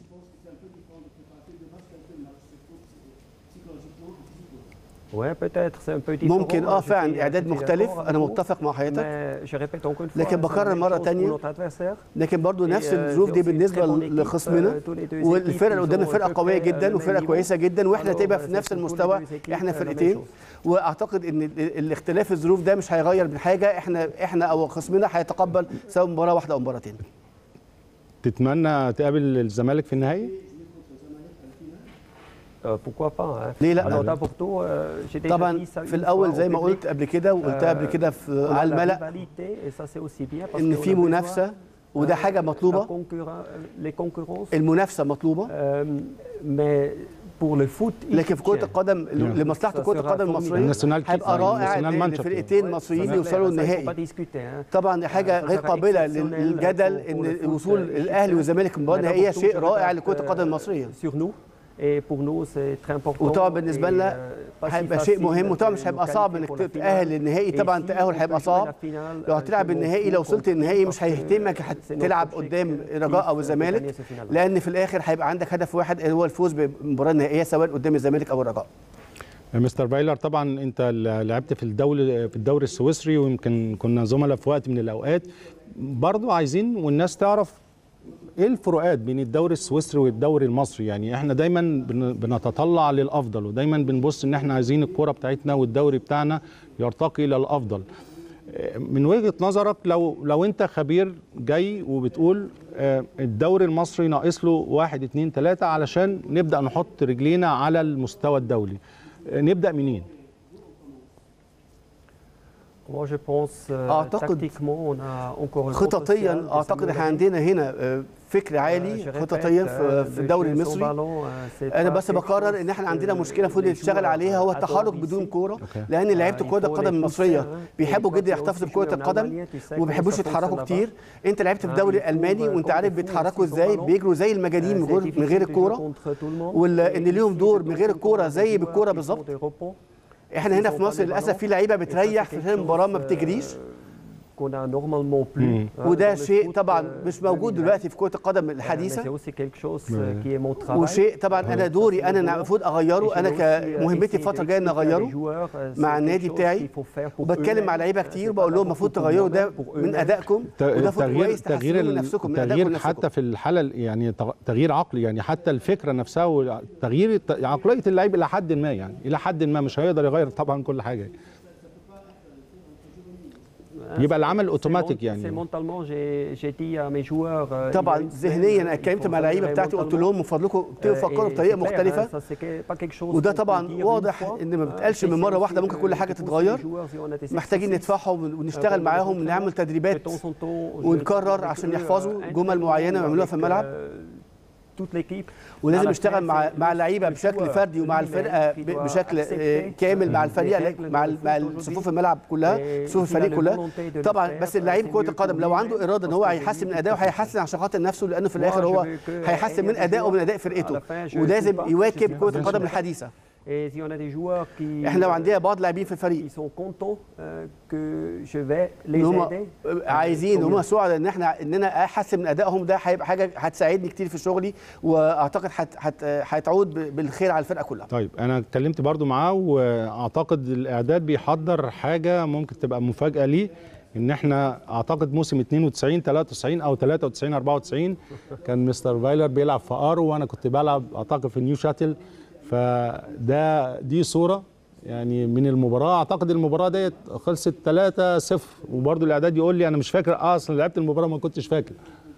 ممكن اه فعلا اعداد مختلف انا متفق مع حضرتك لكن بكرر مره ثانيه لكن برضو نفس الظروف دي بالنسبه لخصمنا والفرقه اللي قدامنا فرقه قويه جدا وفرقه كويسه جدا واحنا تبقى في نفس المستوى احنا فرقتين واعتقد ان الاختلاف الظروف ده مش هيغير من حاجه احنا احنا او خصمنا هيتقبل سواء مباراه واحده او مباراتين تتمنى تقابل الزمالك في النهائي؟ pourquoi pas ليه لا طبعا في الاول زي ما قلت قبل كده وقلتها قبل كده في على الملأ ان في منافسه وده حاجه مطلوبه المنافسه مطلوبه لكن في كره القدم لمصلحه كره القدم المصريه هيبقى رائع ان فرقتين مصريين يوصلوا النهائي طبعا حاجه غير قابله للجدل ان وصول الاهلي والزمالك المباراه النهائيه شيء رائع لكره القدم المصريه وطبعا بالنسبه لنا هيبقى شيء مهم وطبعا مش هيبقى صعب انك تتاهل للنهائي طبعا التاهل هيبقى صعب لو هتلعب النهائي لو وصلت النهائي مش هيهتمك هتلعب قدام الرجاء او الزمالك لان في الاخر هيبقى عندك هدف واحد هو الفوز بالمباراه النهائيه سواء قدام الزمالك او الرجاء مستر بايلر طبعا انت لعبت في الدوري في الدوري السويسري ويمكن كنا زملاء في وقت من الاوقات برضو عايزين والناس تعرف ايه الفروقات بين الدوري السويسري والدوري المصري يعني احنا دايما بنتطلع للافضل ودايما بنبص ان احنا عايزين الكوره بتاعتنا والدوري بتاعنا يرتقي الى الافضل من وجهه نظرك لو لو انت خبير جاي وبتقول آه، الدوري المصري ناقص له واحد اتنين تلاته علشان نبدا نحط رجلينا على المستوى الدولي آه، نبدا منين؟ Moi, je pense euh, أعتقد tactiquement, on a encore le خططيا potentiel de اعتقد احنا s'améliorer. عندنا هنا آه، فكر Euh, عالي je répète, خططيا euh, في في le الدوري jeu sans المصري ballon, euh, c'est انا pas بس quelque بقرر chose ان احنا que عندنا مشكله المفروض les نشتغل joueurs عليها هو adorent التحرك ici. بدون كوره أوكي. لان لعيبه آه، كره il faut القدم les المصريه pousser, hein. بيحبوا Et جدا quand tu يحتفظوا joues بكره en القدم Allemagne, tu sais وما بيحبوش comment ça يتحركوا fonctionne كتير là-bas. انت لعبت في آه، الدوري il faut الالماني euh, وانت quand عارف ils font بيتحركوا aussi sans ازاي ballon, بيجروا زي المجانين من euh, غير c'est من غير difficile de jouer الكوره contre tout le monde. وال- Et إن ليهم ici, دور c'est من غير donc الكورة des زي joueurs بالكورة qui font بالظبط. des repos. احنا هنا ils في font مصر pas des للاسف ballons. في لعيبه Et ça, بتريح c'est في quelque المباراه ما chose, بتجريش euh, qu'on a normalement plus. مم. hein, وده dans le شيء foot, طبعا euh, مش موجود 2020. دلوقتي في كره القدم Euh, mais c'est الحديثه aussi quelque chose euh, qui est mon travail. وشيء طبعا انا دوري انا المفروض اغيره انا كمهمتي الفتره الجايه ان اغيره مع النادي بتاعي وبتكلم مع لعيبه كتير وبقول لهم المفروض تغيروا ده من ادائكم وده فوت تغيير كويس تغيير تحسنوه من ال- نفسكم من ادائكم تغيير لنفسكم. حتى في الحاله ال- يعني تغ- تغيير عقلي يعني حتى الفكره نفسها و- تغيير الت- عقليه اللعيب الى حد ما يعني الى حد ما مش هيقدر يغير طبعا كل حاجه يبقى العمل اوتوماتيك C'est يعني mentalement, j'ai j'ai dit à mes joueurs. euh, il y a طبعا une semaine, ذهنيا انا il اتكلمت faut مع اللعيبه s'améliorer بتاعتي قلت mentalement. لهم من فضلكم ابتدوا Euh, فكروا et بطريقه c'est clair, مختلفه hein, ça, c'est que- pas quelque chose وده qu'on peut طبعا dire واضح une fois. ان ما Euh, بتقالش من c'est مره aussi واحده ممكن que- كل حاجه que تتغير pousser les joueurs, si on a des محتاجين exercices, ندفعهم euh, ونشتغل pendant معاهم les ونعمل entraînements. تدريبات De temps en temps, je ونكرر avec عشان eux, يحفظوا euh, جمل معينه ويعملوها في avec, الملعب euh, toute l'équipe. ولازم على نشتغل مع الأساس مع إنه اللعيبه بشكل الجوار فردي ومع lui-même الفرقه qui ب- doit بشكل accepter آه، كامل مع les الفريق règles مع de ال- foot مع aujourd'hui. صفوف الملعب كلها Et صفوف s'il a الفريق la كلها volonté de le طبعا faire, بس اللعيب c'est كره mieux القدم pour لو lui-même, عنده اراده ان هو parce que هيحسن من c'est ادائه mieux هيحسن عشان خاطر نفسه لانه في Moi, الاخر je هو veux que هيحسن أي من ادائه joueur ومن اداء à فرقته la fin, je ولازم suis pas- يواكب je suis كره pas القدم sûr. الحديثه Et si on a des joueurs qui, احنا لو عندنا بعض لاعبين في الفريق qui sont contents euh, que je vais les ان هم aider. عايزين euh, هم سعداء ان احنا ان انا احسن من ادائهم ده هيبقى حاجه هتساعدني كتير في شغلي واعتقد هت- هت- هتعود ب- بالخير على الفرقه كلها طيب انا اتكلمت برضو معاه واعتقد الاعداد بيحضر حاجه ممكن تبقى مفاجاه ليه ان احنا اعتقد موسم 92 93 او 93 94 كان مستر فايلر بيلعب في ارو وانا كنت بلعب اعتقد في نيو شاتل فده دي صوره يعني من المباراه اعتقد المباراه ديت خلصت 3 0 وبرضو الاعداد يقول لي انا مش فاكر اه اصلا لعبت المباراه ما كنتش فاكر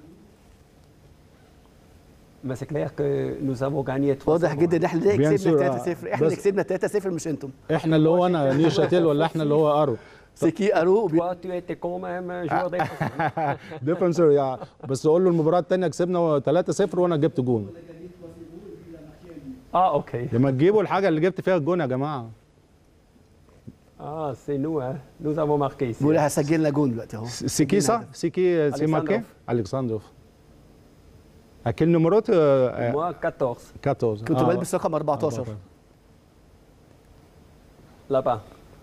Mais c'est clair que nous avons gagné 3 واضح جدا ان احنا اللي بيان كسبنا سور، آه. 3 0 احنا اللي بس- كسبنا 3 0 مش انتم احنا اللي هو انا نيو شاتل ولا احنا اللي هو ارو سيكي ارو وبي- Toi, tu étais quand même un joueur défensif. ديفنسر يعني بس اقول له المباراه الثانيه كسبنا 3 0 وانا جبت جون Ah, ok. لما تجيبوا الحاجه اللي جبت فيها الجون يا جماعه Ah, c'est nous, hein. Nous avons marqué ici. بيقول هسجل لنا جون دلوقتي اهو سيكي صح سيكي سي ماركي ألكسندروف. الكسندروف اكل نمرات آه، Moi, 14, 14 كنت آه. بلبس رقم 14 là-bas,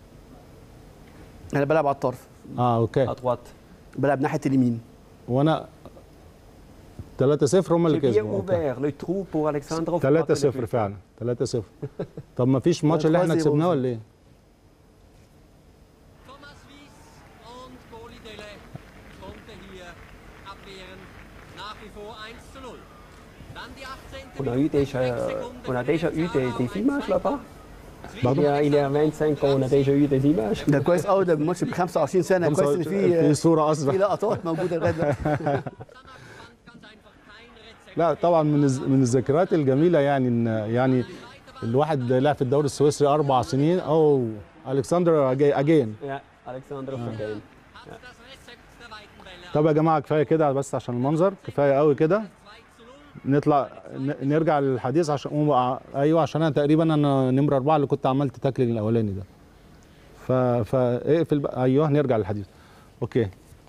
انا بلعب على الطرف اه اوكي à droite. بلعب ناحيه اليمين وانا 3 0 هم اللي J'ai bien كسبوا أوكي. ouvert le trou pour Alexandrov. 3 0 فعلا 3 0 طب ما فيش ماتش اللي احنا 3-0. كسبناه ولا ايه؟ Thomas Wies und Goli Delle konnte hier abwehren. Nach wie vor 1 zu 0. Dann die 18. On a eu déjà, on a déjà eu des, des images là-bas. Il Pardon y, a, il y a 25 ans, on a déjà eu des images. ده كويس قوي ده ماتش ب 25 سنه كويس ان في في صوره في اصلا لقطات موجوده لغايه دلوقتي Danach fand ganz einfach kein Rezept. لا طبعا من الز- من الذكريات الجميله يعني ان يعني الواحد لعب في الدوري السويسري اربع سنين او الكسندر اجين Ja, Alexandrov again. Hat das Rezept der weiten Bälle. طب يا جماعه كفايه كده بس عشان المنظر كفايه قوي كده 2 zu 0. نطلع ن- نرجع للحديث عشان أقوم أع- ايوه عشان انا تقريبا انا نمره اربعه اللي كنت عملت تاكلينج الاولاني ده ف فاقفل بقى ايوه نرجع للحديث اوكي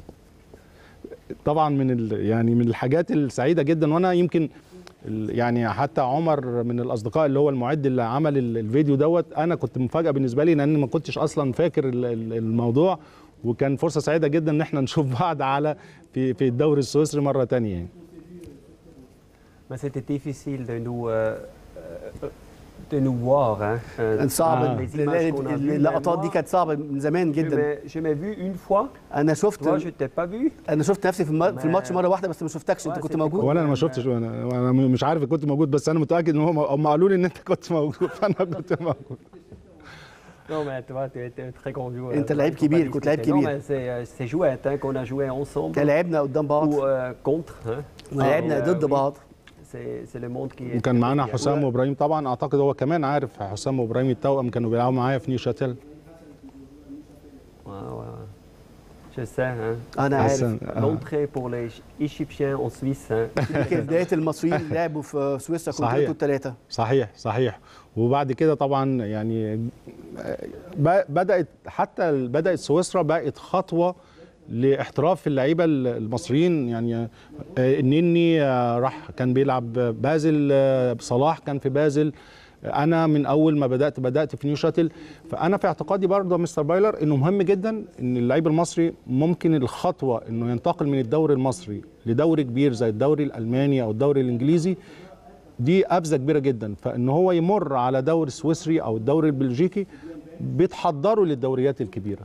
طبعا من ال... يعني من الحاجات السعيده جدا وانا يمكن ال- يعني حتى عمر من الاصدقاء اللي هو المعد اللي عمل ال- الفيديو دوت انا كنت مفاجاه بالنسبه لي لان ما كنتش اصلا فاكر ال- ال- الموضوع وكان فرصه سعيده جدا ان احنا نشوف بعض على في في الدوري السويسري مره تانية يعني Mais c'était difficile de nous, euh, euh, de nous voir. Hein. Euh, كان صعب آه. les images qu'on a vues, اللقطات دي mais moi, كانت صعبه من زمان je جدا m'ai- Je m'ai vu une fois. انا Toi, je شفت t'ai pas vu. انا شفت نفسي في الم- في الماتش مره واحده بس ما شفتكش انت Ouais, كنت c'était موجود وانا ما شفتش انا انا مش عارف كنت موجود بس انا متاكد ان هم هم قالوا لي ان انت كنت موجود فانا كنت موجود Non, mais toi, tu es un très grand joueur. أنت Il لعيب faut pas كبير، كنت لعيب discuter. Non, كبير. mais c'est euh, c'est jouette hein, qu'on a joué ensemble لعبنا قدام بعض ou euh, contre. Hein. ولعبنا Et, euh, ضد oui, بعض C'est c'est le monde qui est. وكان معانا qui est- حسام وابراهيم طبعا اعتقد هو كمان عارف حسام وابراهيم التوأم كانوا بيلعبوا معايا في نيوشاتيل Ouais, ouais, ouais. Je sais. Hein. انا عارف حسن آه. L'entrée pour les Égyptiens en Suisse. Hein. دي كانت بدايه المصريين اللي لعبوا في سويسرا كنت صحيح. انتوا الثلاثه صحيح صحيح وبعد كده طبعا يعني ب- بدات حتى بدات سويسرا بقت خطوه لاحتراف اللعيبه المصريين يعني آه، النني آه، راح كان بيلعب بازل آه، صلاح كان في بازل انا من اول ما بدات بدات في نيو شاتل فانا في اعتقادي برضه يا مستر بايلر انه مهم جدا ان اللعيب المصري ممكن الخطوه انه ينتقل من الدوري المصري لدوري كبير زي الدوري الالماني او الدوري الانجليزي دي قفزه كبيره جدا فان هو يمر على دوري سويسري او الدوري البلجيكي بتحضره للدوريات الكبيره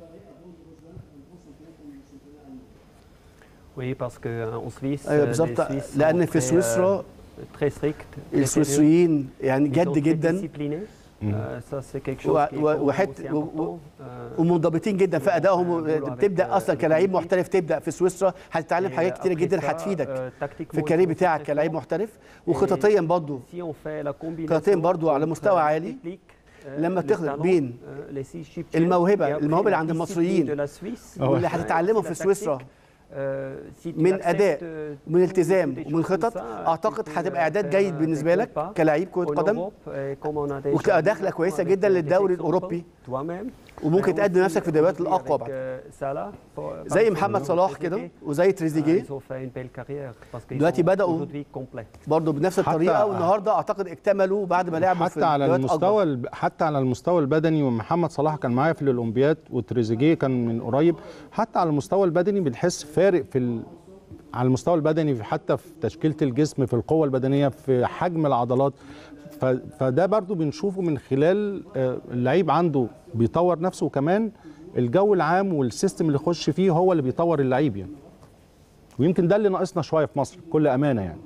Oui, parce qu'en Suisse, ايوه euh, بالظبط les Suisses لان sont في في très, سويسرا euh, très stricts, très sérieux. السويسريين يعني Ils sont جد très جدا disciplinés. Euh, ça, c'est quelque و- chose qui est و- pour وحت- nous aussi و- important. Euh, ومنضبطين جدا في ادائهم بتبدا اصلا كلاعب محترف تبدا في سويسرا هتتعلم et حاجات كتيره après جدا ça, هتفيدك euh, tactiquement, في الكارير ils sont بتاعك très كلاعب forts. محترف وخططيا برضه Si on fait la combinaison خططين برضو على entre مستوى عالي. technique, euh, لما le تخلط talent, بين euh, les six Égyptiens, الموهبة- et après الموهبة اللي la عند discipline المصريين. de la Suisse, واللي euh, هتتعلمه la في سويسرا tactique, euh, si tu من acceptes, اداء euh, ومن toutes التزام les ومن choses خطط comme ça, اعتقد tu peux هتبقى اعداد faire جيد des بالنسبه لك compas كلاعب كره en قدم Europe, et comme on a déjà وتبقى vu دخلة maintenant كويسة avec جدا les للدوري équipes الأوروبي. toi-même. وممكن Euh, تقدم aussi نفسك في الدوريات aujourd'hui الاقوى avec, بعد euh, Salah, par- زي par محمد exemple, صلاح Trezeguet, كده وزي euh, تريزيجيه ils ont fait une belle carrière parce qu'ils دلوقتي sont بدأوا aujourd'hui complets. برضه بنفس حتى- الطريقه والنهارده اعتقد اكتملوا بعد ما لعبوا في حتى على دوريات المستوى أكبر. الب- حتى على المستوى البدني ومحمد صلاح كان معايا في الاولمبياد وتريزيجيه كان من قريب حتى على المستوى البدني بنحس فارق في ال... على المستوى البدني في- حتى في تشكيله الجسم في القوه البدنيه في حجم العضلات ف... فده برضو بنشوفه من خلال آه، اللعيب عنده بيطور نفسه وكمان الجو العام والسيستم اللي يخش فيه هو اللي بيطور اللعيب يعني ويمكن ده اللي ناقصنا شويه في مصر بكل امانه يعني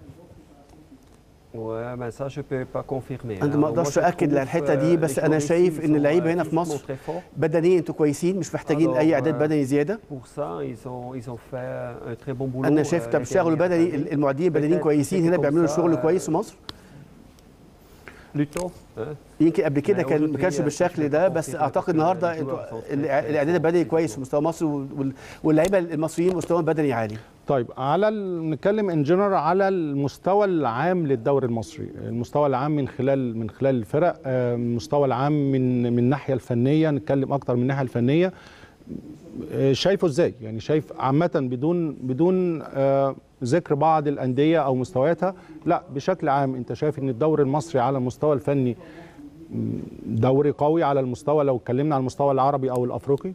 Ouais, ben ça je peux pas confirmer. أنت hein. ما Moi, أقدرش je أأكد trouve, للحتة euh, دي، les بس أنا joueurs شايف ici إن sont, اللعيبة euh, هنا في physiquement مصر très forts. بدنيا انتوا كويسين مش محتاجين Alors, اي اعداد euh, بدني زياده Pour ça, ils ont, ils ont fait un très bon boulot. انا euh, شايف les طب بيشتغلوا dernières بدني années. المعدين البدنيين Peut-être كويسين c'était هنا comme بيعملوا ça, شغل euh, كويس في مصر Plutôt, hein. يمكن قبل كده ما كان ما aujourd'hui, كانش euh, بالشكل je ده pense بس que اعتقد les النهارده joueurs انتوا sont très, الإع- très الاعداد forts البدني physiquement. كويس في مستوى مصر وال- واللعيبه المصريين مستواهم البدني عالي طيب على ال- نتكلم ان جنرال على المستوى العام للدوري المصري المستوى العام من خلال من خلال الفرق آه، المستوى العام من من الناحيه الفنيه نتكلم اكتر من الناحيه الفنيه آه، شايفه ازاي يعني شايف عامه بدون بدون آه، ذكر بعض الانديه او مستوياتها لا بشكل عام انت شايف ان الدوري المصري على المستوى الفني م، دوري قوي على المستوى لو اتكلمنا على المستوى العربي او الافريقي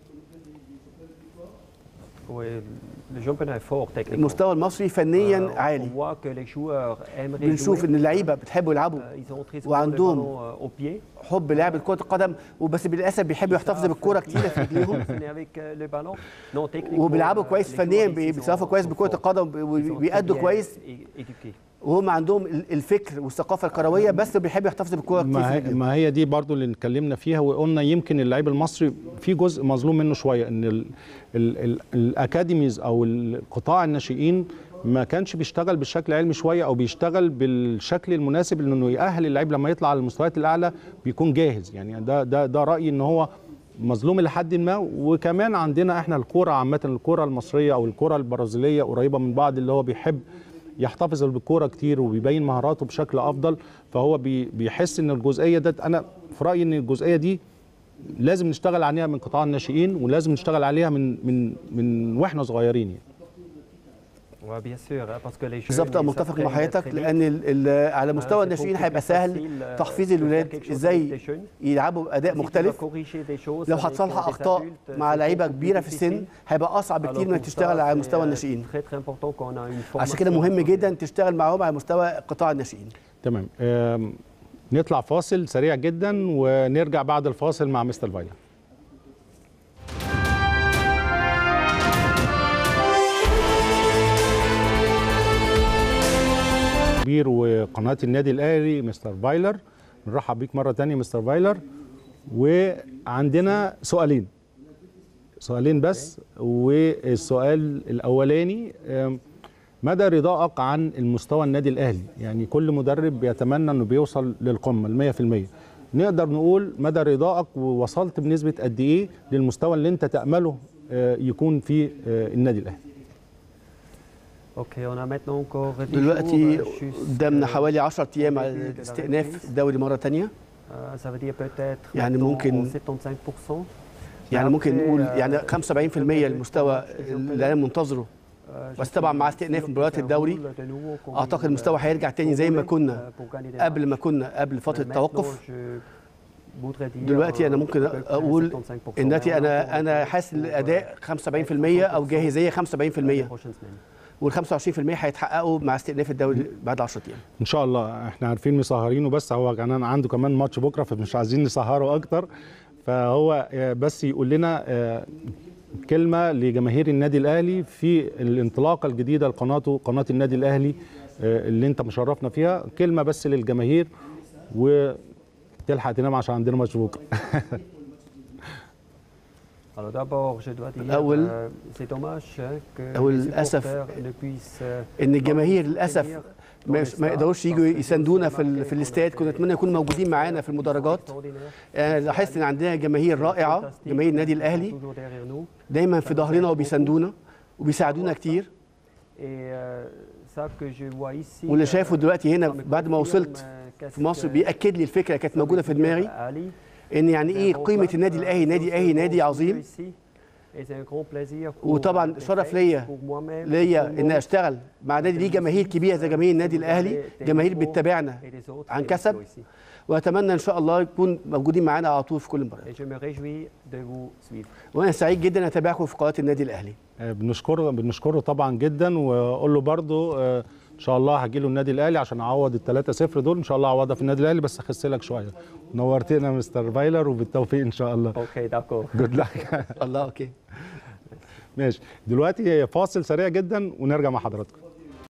Oui, le championnat est fort techniquement. المستوى المصري فنيا Euh, عالي On voit que les joueurs aimeraient بنشوف jouer. ان اللعيبه بتحبوا يلعبوا Euh, Ils ont très souvent le وعندهم ballon euh, au pied. حب لعب كره القدم وبس للاسف بيحبوا يحتفظوا بالكوره كتير في رجليهم avec euh, le ballon. Non, techniquement, وبيلعبوا euh, كويس les فنيا joueurs ici بي- sont- بيتصرفوا كويس sont بكره forts. القدم Ils sont وبيأدوا très bien كويس é- éduqués. وهم عندهم ال- الفكر والثقافه الكرويه بس بيحبوا يحتفظوا بالكوره كتير ما في هي, رجليهم. ما هي دي برضو اللي اتكلمنا فيها وقلنا يمكن اللعيب المصري في جزء مظلوم منه شويه ان ال ال ال الاكاديميز او القطاع الناشئين ما كانش بيشتغل بالشكل العلمي شويه او بيشتغل بالشكل المناسب انه يأهل اللعيب لما يطلع على المستويات الاعلى بيكون جاهز يعني ده ده ده رايي ان هو مظلوم لحد ما وكمان عندنا احنا الكوره عامه الكوره المصريه او الكوره البرازيليه قريبه من بعض اللي هو بيحب يحتفظ بالكوره كتير وبيبين مهاراته بشكل افضل فهو بي بيحس ان الجزئيه ده انا في رايي ان الجزئيه دي لازم نشتغل عليها من قطاع الناشئين ولازم نشتغل عليها من من من واحنا صغيرين يعني. Ouais, bien sûr, hein, parce que les jeunes, بالظبط ils متفق مع s'apprennent حضرتك très vite. لان ال- ال- على مستوى Euh, c'est الناشئين beaucoup هيبقى plus سهل facile, euh, تحفيز de faire الولاد quelque chose ازاي avec des jeunes. يلعبوا باداء Si tu dois مختلف corriger des choses لو avec هتصلح des اخطاء adultes, مع c'est لعيبه beaucoup plus كبيره في السن difficile. هيبقى اصعب Alors بكتير انك pour تشتغل ça, على c'est, مستوى euh, الناشئين très très important qu'on a une عشان كده formation مهم approfondie. جدا تشتغل معاهم على مستوى قطاع الناشئين تمام آم، نطلع فاصل سريع جدا ونرجع بعد الفاصل مع مستر فايلر كبير وقناه النادي الاهلي مستر فايلر نرحب بيك مره تانية مستر فايلر وعندنا سؤالين سؤالين بس والسؤال الاولاني آم، مدى رضائك عن المستوى النادي الاهلي يعني كل مدرب بيتمنى انه بيوصل للقمه ال 100% نقدر نقول مدى رضائك ووصلت بنسبه قد ايه للمستوى اللي انت تامله آه، يكون في آه، النادي الاهلي Ok, on a maintenant encore 10 دلوقتي jours, euh, jusqu'à- قدامنا حوالي 10 ايام على استئناف الدوري مره تانية Euh, ça veut dire peut-être يعني maintenant ممكن- 75%. يعني ممكن Après, نقول euh, يعني 75% المستوى اللي انا منتظره euh, بس je طبعا suis مع استئناف sûr que مباريات c'est un الدوري rôle de nouveau qu'on اعتقد va المستوى هيرجع تاني زي ما retrouver, كنا euh, pour gagner des قبل matchs. ما كنا قبل فتره Mais التوقف maintenant, je voudrais dire, دلوقتي انا euh, ممكن à peu près اقول 75%. ان دلوقتي Mais on a انا encore انا un peu حاسس ان pour, euh, الاداء 75% او جاهزيه 75% les prochaines semaines. وال 25% هيتحققوا مع استئناف الدوري بعد 10 ايام ان شاء الله احنا عارفين مسهرينه بس هو كمان عنده كمان ماتش بكره فمش عايزين نسهره اكتر فهو آه، بس يقول لنا آه، كلمه لجماهير النادي الاهلي في الانطلاقه الجديده لقناته قناه النادي الاهلي آه، اللي انت مشرفنا فيها كلمه بس للجماهير وتلحق تنام عشان عندنا ماتش بكره Alors d'abord, je dois dire, أول- euh, c'est dommage hein, que أول les للأسف supporters ne puissent euh, ان الجماهير pas للاسف soutenir ما, dans les ما stades يقدروش parce يجوا que c'est يساندونا aussi aussi في ال- marqué في qu'on a الاستاد fait كنا نتمنى يكونوا موجودين معانا في المدرجات extraordinaires. آه، لاحظت ان عندنا جماهير رائعه جماهير النادي الاهلي toujours derrière nous. دايما في ظهرنا وبيساندونا وبيساعدونا كتير Et euh, ça que je vois ici, واللي euh, شايفه دلوقتي هنا ça me بعد ما confirme, وصلت euh, qu'est-ce في مصر que بيأكد لي الفكره كانت ça موجوده veut في dire دماغي à Ali. ان يعني C'est un ايه bon قيمه club, النادي euh, الاهلي نادي c'est اهلي un نادي bon عظيم studio ici. Et c'est un grand plaisir pour, وطبعا euh, شرف les ليا fans, pour moi-même, ليا pour tout le ان monde. اشتغل مع نادي ليه جماهير كبيره زي جماهير النادي الاهلي جماهير بتتابعنا Et les autres عن qui كسب sont ici. واتمنى ان شاء الله يكون موجودين معانا على طول في كل المباريات Et je me réjouis de vous suivre. وانا سعيد جدا اتابعكم في قناه النادي الاهلي آه، بنشكره بنشكره طبعا جدا واقول له برضو آه، ان شاء الله هجي له النادي الاهلي عشان اعوض ال 3 0 دول ان شاء الله اعوضها في النادي الاهلي بس اخس لك شويه نورتنا مستر فايلر وبالتوفيق ان شاء الله Ok, d'accord. جود لك الله اوكي ماشي دلوقتي فاصل سريع جدا ونرجع مع حضراتكم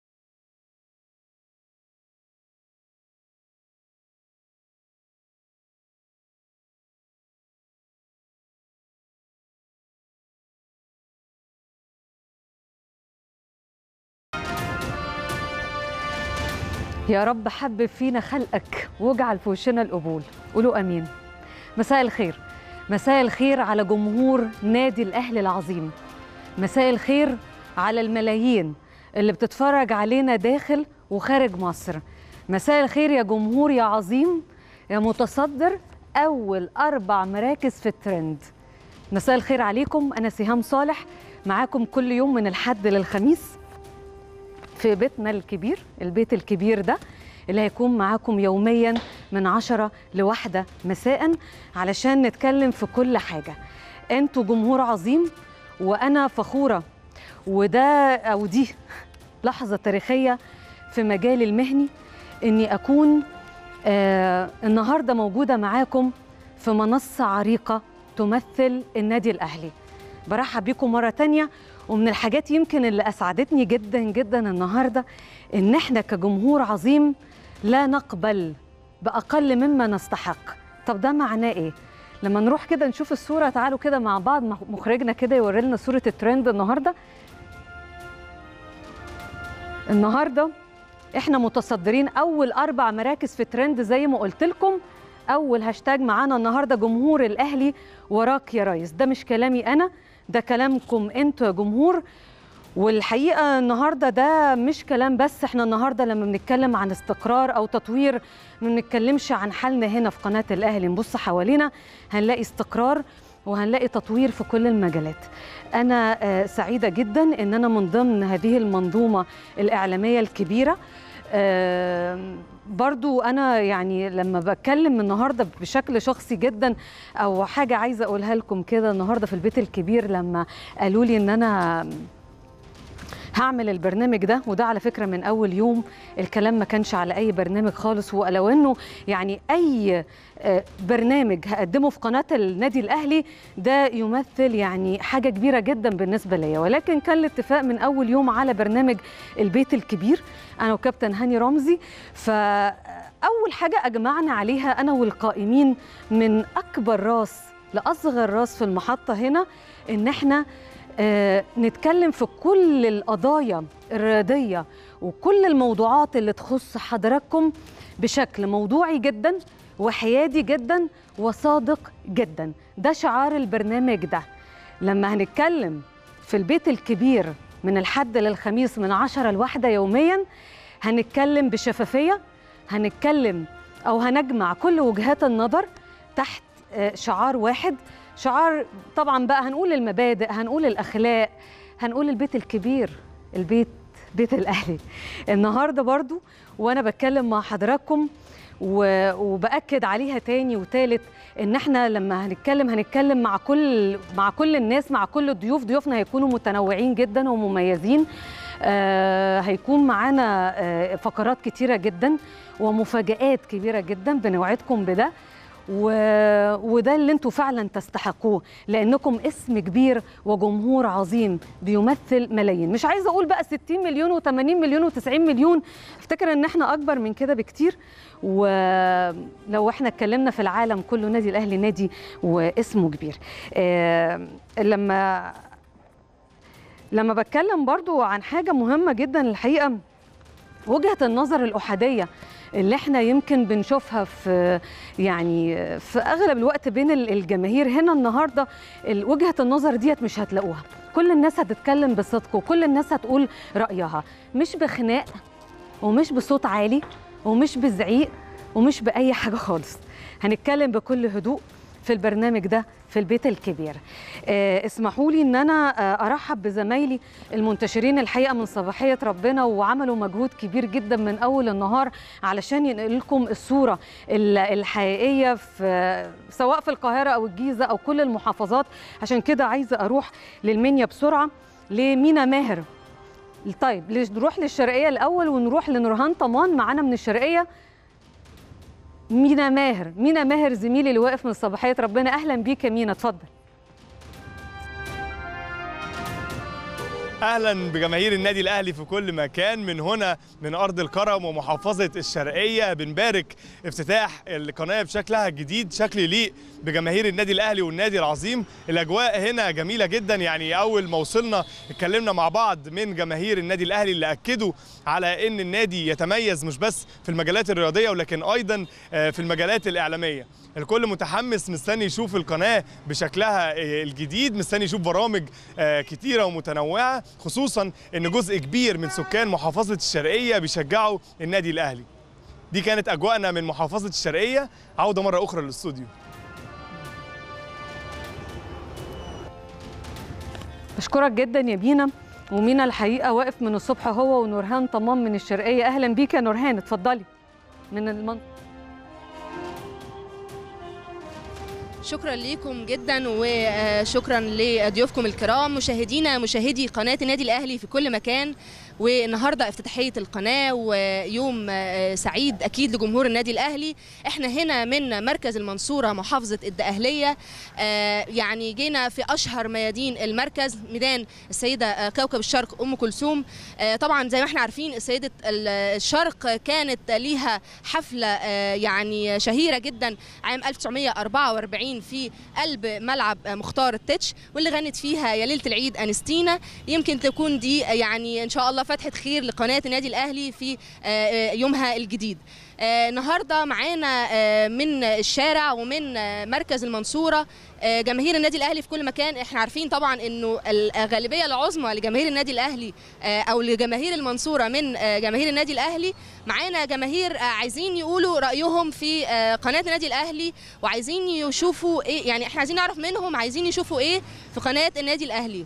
يا رب حبب فينا خلقك واجعل في وشنا القبول قولوا امين مساء الخير مساء الخير على جمهور نادي الاهلي العظيم مساء الخير على الملايين اللي بتتفرج علينا داخل وخارج مصر مساء الخير يا جمهور يا عظيم يا متصدر اول اربع مراكز في الترند مساء الخير عليكم انا سهام صالح معاكم كل يوم من الحد للخميس في بيتنا الكبير البيت الكبير ده اللي هيكون معاكم يوميا من عشرة لواحدة مساء علشان نتكلم في كل حاجة انتوا جمهور عظيم وانا فخورة وده او دي لحظة تاريخية في مجالي المهني اني اكون آه النهاردة موجودة معاكم في منصة عريقة تمثل النادي الاهلي برحب بيكم مرة تانية ومن الحاجات يمكن اللي أسعدتني جدا جدا النهاردة إن إحنا كجمهور عظيم لا نقبل بأقل مما نستحق طب ده معناه إيه؟ لما نروح كده نشوف الصورة تعالوا كده مع بعض مخرجنا كده يوري لنا صورة الترند النهاردة النهاردة إحنا متصدرين أول أربع مراكز في ترند زي ما قلت لكم أول هاشتاج معانا النهاردة جمهور الأهلي وراك يا ريس ده مش كلامي أنا ده كلامكم انتوا يا جمهور والحقيقه النهارده ده مش كلام بس احنا النهارده لما بنتكلم عن استقرار او تطوير ما بنتكلمش عن حالنا هنا في قناه الاهلي نبص حوالينا هنلاقي استقرار وهنلاقي تطوير في كل المجالات انا آه، سعيده جدا ان انا من ضمن هذه المنظومه الاعلاميه الكبيره آه، برضو انا يعني لما بتكلم النهارده بشكل شخصي جدا او حاجه عايزه اقولها لكم كده النهارده في البيت الكبير لما قالوا لي ان انا هعمل البرنامج ده وده على فكره من اول يوم الكلام ما كانش على اي برنامج خالص ولو انه يعني اي آه، برنامج هقدمه في قناه النادي الاهلي ده يمثل يعني حاجه كبيره جدا بالنسبه ليا ولكن كان الاتفاق من اول يوم على برنامج البيت الكبير انا وكابتن هاني رمزي ف اول حاجه اجمعنا عليها انا والقائمين من اكبر راس لاصغر راس في المحطه هنا ان احنا آه، نتكلم في كل القضايا الرياضيه وكل الموضوعات اللي تخص حضراتكم بشكل موضوعي جدا وحيادي جدا وصادق جدا ده شعار البرنامج ده لما هنتكلم في البيت الكبير من الحد للخميس من عشرة لواحدة يوميا هنتكلم بشفافية هنتكلم أو هنجمع كل وجهات النظر تحت آه، شعار واحد شعار طبعا بقى هنقول المبادئ هنقول الأخلاق هنقول البيت الكبير البيت بيت الأهلي النهاردة برضو وأنا بتكلم مع حضراتكم و- وبأكد عليها تاني وتالت ان احنا لما هنتكلم هنتكلم مع كل مع كل الناس مع كل الضيوف ضيوفنا هيكونوا متنوعين جدا ومميزين آه هيكون معانا آه فقرات كتيره جدا ومفاجآت كبيره جدا بنوعدكم بده و... وده اللي انتوا فعلا تستحقوه لانكم اسم كبير وجمهور عظيم بيمثل ملايين مش عايزه اقول بقى 60 مليون و80 مليون و90 مليون افتكر ان احنا اكبر من كده بكتير ولو احنا اتكلمنا في العالم كله نادي الاهلي نادي واسمه كبير آه لما لما بتكلم برضو عن حاجه مهمه جدا الحقيقه وجهه النظر الاحاديه اللي احنا يمكن بنشوفها في يعني في اغلب الوقت بين ال- الجماهير هنا النهارده ال- وجهه النظر ديت مش هتلاقوها كل الناس هتتكلم بصدق وكل الناس هتقول رايها مش بخناق ومش بصوت عالي ومش بزعيق ومش باي حاجه خالص هنتكلم بكل هدوء في البرنامج ده في البيت الكبير آه، اسمحوا لي ان انا آه، ارحب بزمايلي المنتشرين الحقيقه من صباحيه ربنا وعملوا مجهود كبير جدا من اول النهار علشان ينقل لكم الصوره ال- الحقيقيه في سواء في القاهره او الجيزه او كل المحافظات عشان كده عايزه اروح للمنيا بسرعه لمينا ماهر طيب ليش- نروح للشرقيه الاول ونروح لنورهان طمان معانا من الشرقيه مينا ماهر مينا ماهر زميلي اللي واقف من صباحيه ربنا اهلا بيك يا مينا اتفضل اهلا بجماهير النادي الاهلي في كل مكان من هنا من ارض الكرم ومحافظه الشرقيه بنبارك افتتاح القناه بشكلها الجديد شكل يليق بجماهير النادي الاهلي والنادي العظيم الاجواء هنا جميله جدا يعني اول ما وصلنا اتكلمنا مع بعض من جماهير النادي الاهلي اللي اكدوا على ان النادي يتميز مش بس في المجالات الرياضيه ولكن ايضا آه، في المجالات الاعلاميه الكل متحمس مستني يشوف القناه بشكلها آه، الجديد مستني يشوف برامج آه، كتيره ومتنوعه خصوصا ان جزء كبير من سكان محافظه الشرقيه بيشجعوا النادي الاهلي دي كانت اجواءنا من محافظه الشرقيه عوده مره اخرى للاستوديو بشكرك جدا يا بينا ومينا الحقيقه واقف من الصبح هو ونورهان طمان من الشرقيه اهلا بيك يا نورهان اتفضلي من المنطقه شكرا ليكم جدا وشكرا لضيوفكم الكرام مشاهدينا مشاهدي قناه النادي الاهلي في كل مكان والنهارده افتتاحيه القناه ويوم آه، سعيد اكيد لجمهور النادي الاهلي احنا هنا من مركز المنصوره محافظه الدقهليه آه، يعني جينا في اشهر ميادين المركز ميدان السيده آه، كوكب الشرق ام كلثوم آه، طبعا زي ما احنا عارفين السيده ال- الشرق كانت ليها حفله آه، يعني شهيره جدا عام 1944 في قلب ملعب آه، مختار التتش واللي غنت فيها يا ليله العيد انستينا يمكن تكون دي آه، يعني ان شاء الله فتحه خير لقناه النادي الاهلي في آه، آه، يومها الجديد آه، النهارده معانا آه، من الشارع ومن آه، مركز المنصوره آه، جماهير النادي الاهلي في كل مكان احنا عارفين طبعا انه الغالبيه العظمى لجماهير النادي الاهلي آه، او لجماهير المنصوره من آه، جماهير النادي الاهلي معانا جماهير آه، عايزين يقولوا رايهم في آه، قناه النادي الاهلي وعايزين يشوفوا ايه يعني احنا عايزين نعرف منهم عايزين يشوفوا ايه في قناه النادي الاهلي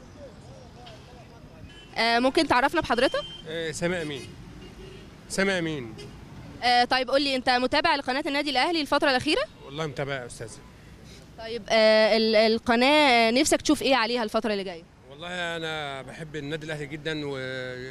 آه، ممكن تعرفنا بحضرتك آه، سامي امين سامي امين آه، طيب قول لي انت متابع لقناه النادي الاهلي الفتره الاخيره والله متابع يا استاذ طيب آه، ال- القناه نفسك تشوف ايه عليها الفتره اللي جايه والله انا بحب النادي الاهلي جدا و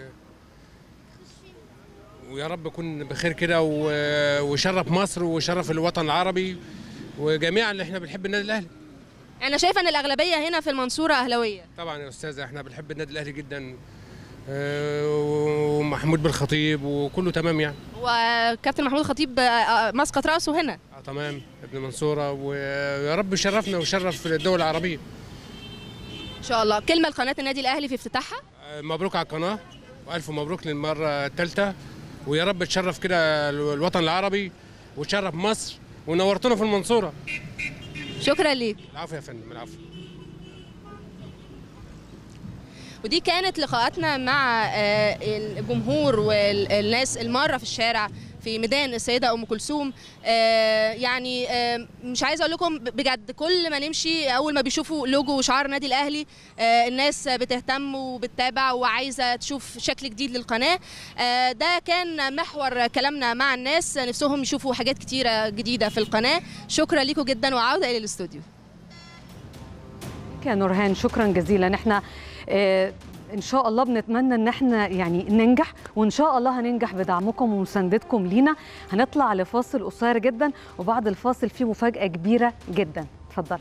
ويا رب يكون بخير كده و- ويشرف مصر ويشرف الوطن العربي وجميعا اللي احنا بنحب النادي الاهلي انا شايفه ان الاغلبيه هنا في المنصوره اهلاويه طبعا يا استاذ احنا بنحب النادي الاهلي جدا آه، وما ومحمود بالخطيب وكله تمام يعني وكابتن محمود الخطيب آه، آه، مسقط راسه هنا اه تمام ابن منصوره ويا رب يشرفنا ويشرف الدول العربيه ان شاء الله كلمه لقناه النادي الاهلي في افتتاحها آه، مبروك على القناه والف مبروك للمره الثالثه ويا رب تشرف كده الوطن العربي وتشرف مصر ونورتنا في المنصوره شكرا ليك العفو يا فندم العفو ودي كانت لقاءاتنا مع آه، الجمهور والناس المارة في الشارع في ميدان السيدة أم كلثوم آه، يعني آه، مش عايزة أقول لكم بجد كل ما نمشي أول ما بيشوفوا لوجو وشعار النادي الأهلي آه، الناس بتهتم وبتتابع وعايزة تشوف شكل جديد للقناة آه، ده كان محور كلامنا مع الناس نفسهم يشوفوا حاجات كتيرة جديدة في القناة شكرا لكم جدا وعودة إلى الاستوديو يا نورهان شكرا جزيلا احنا آه، ان شاء الله بنتمنى ان احنا يعني ننجح وان شاء الله هننجح بدعمكم ومساندتكم لينا هنطلع لفاصل قصير جدا وبعد الفاصل في مفاجاه كبيره جدا اتفضل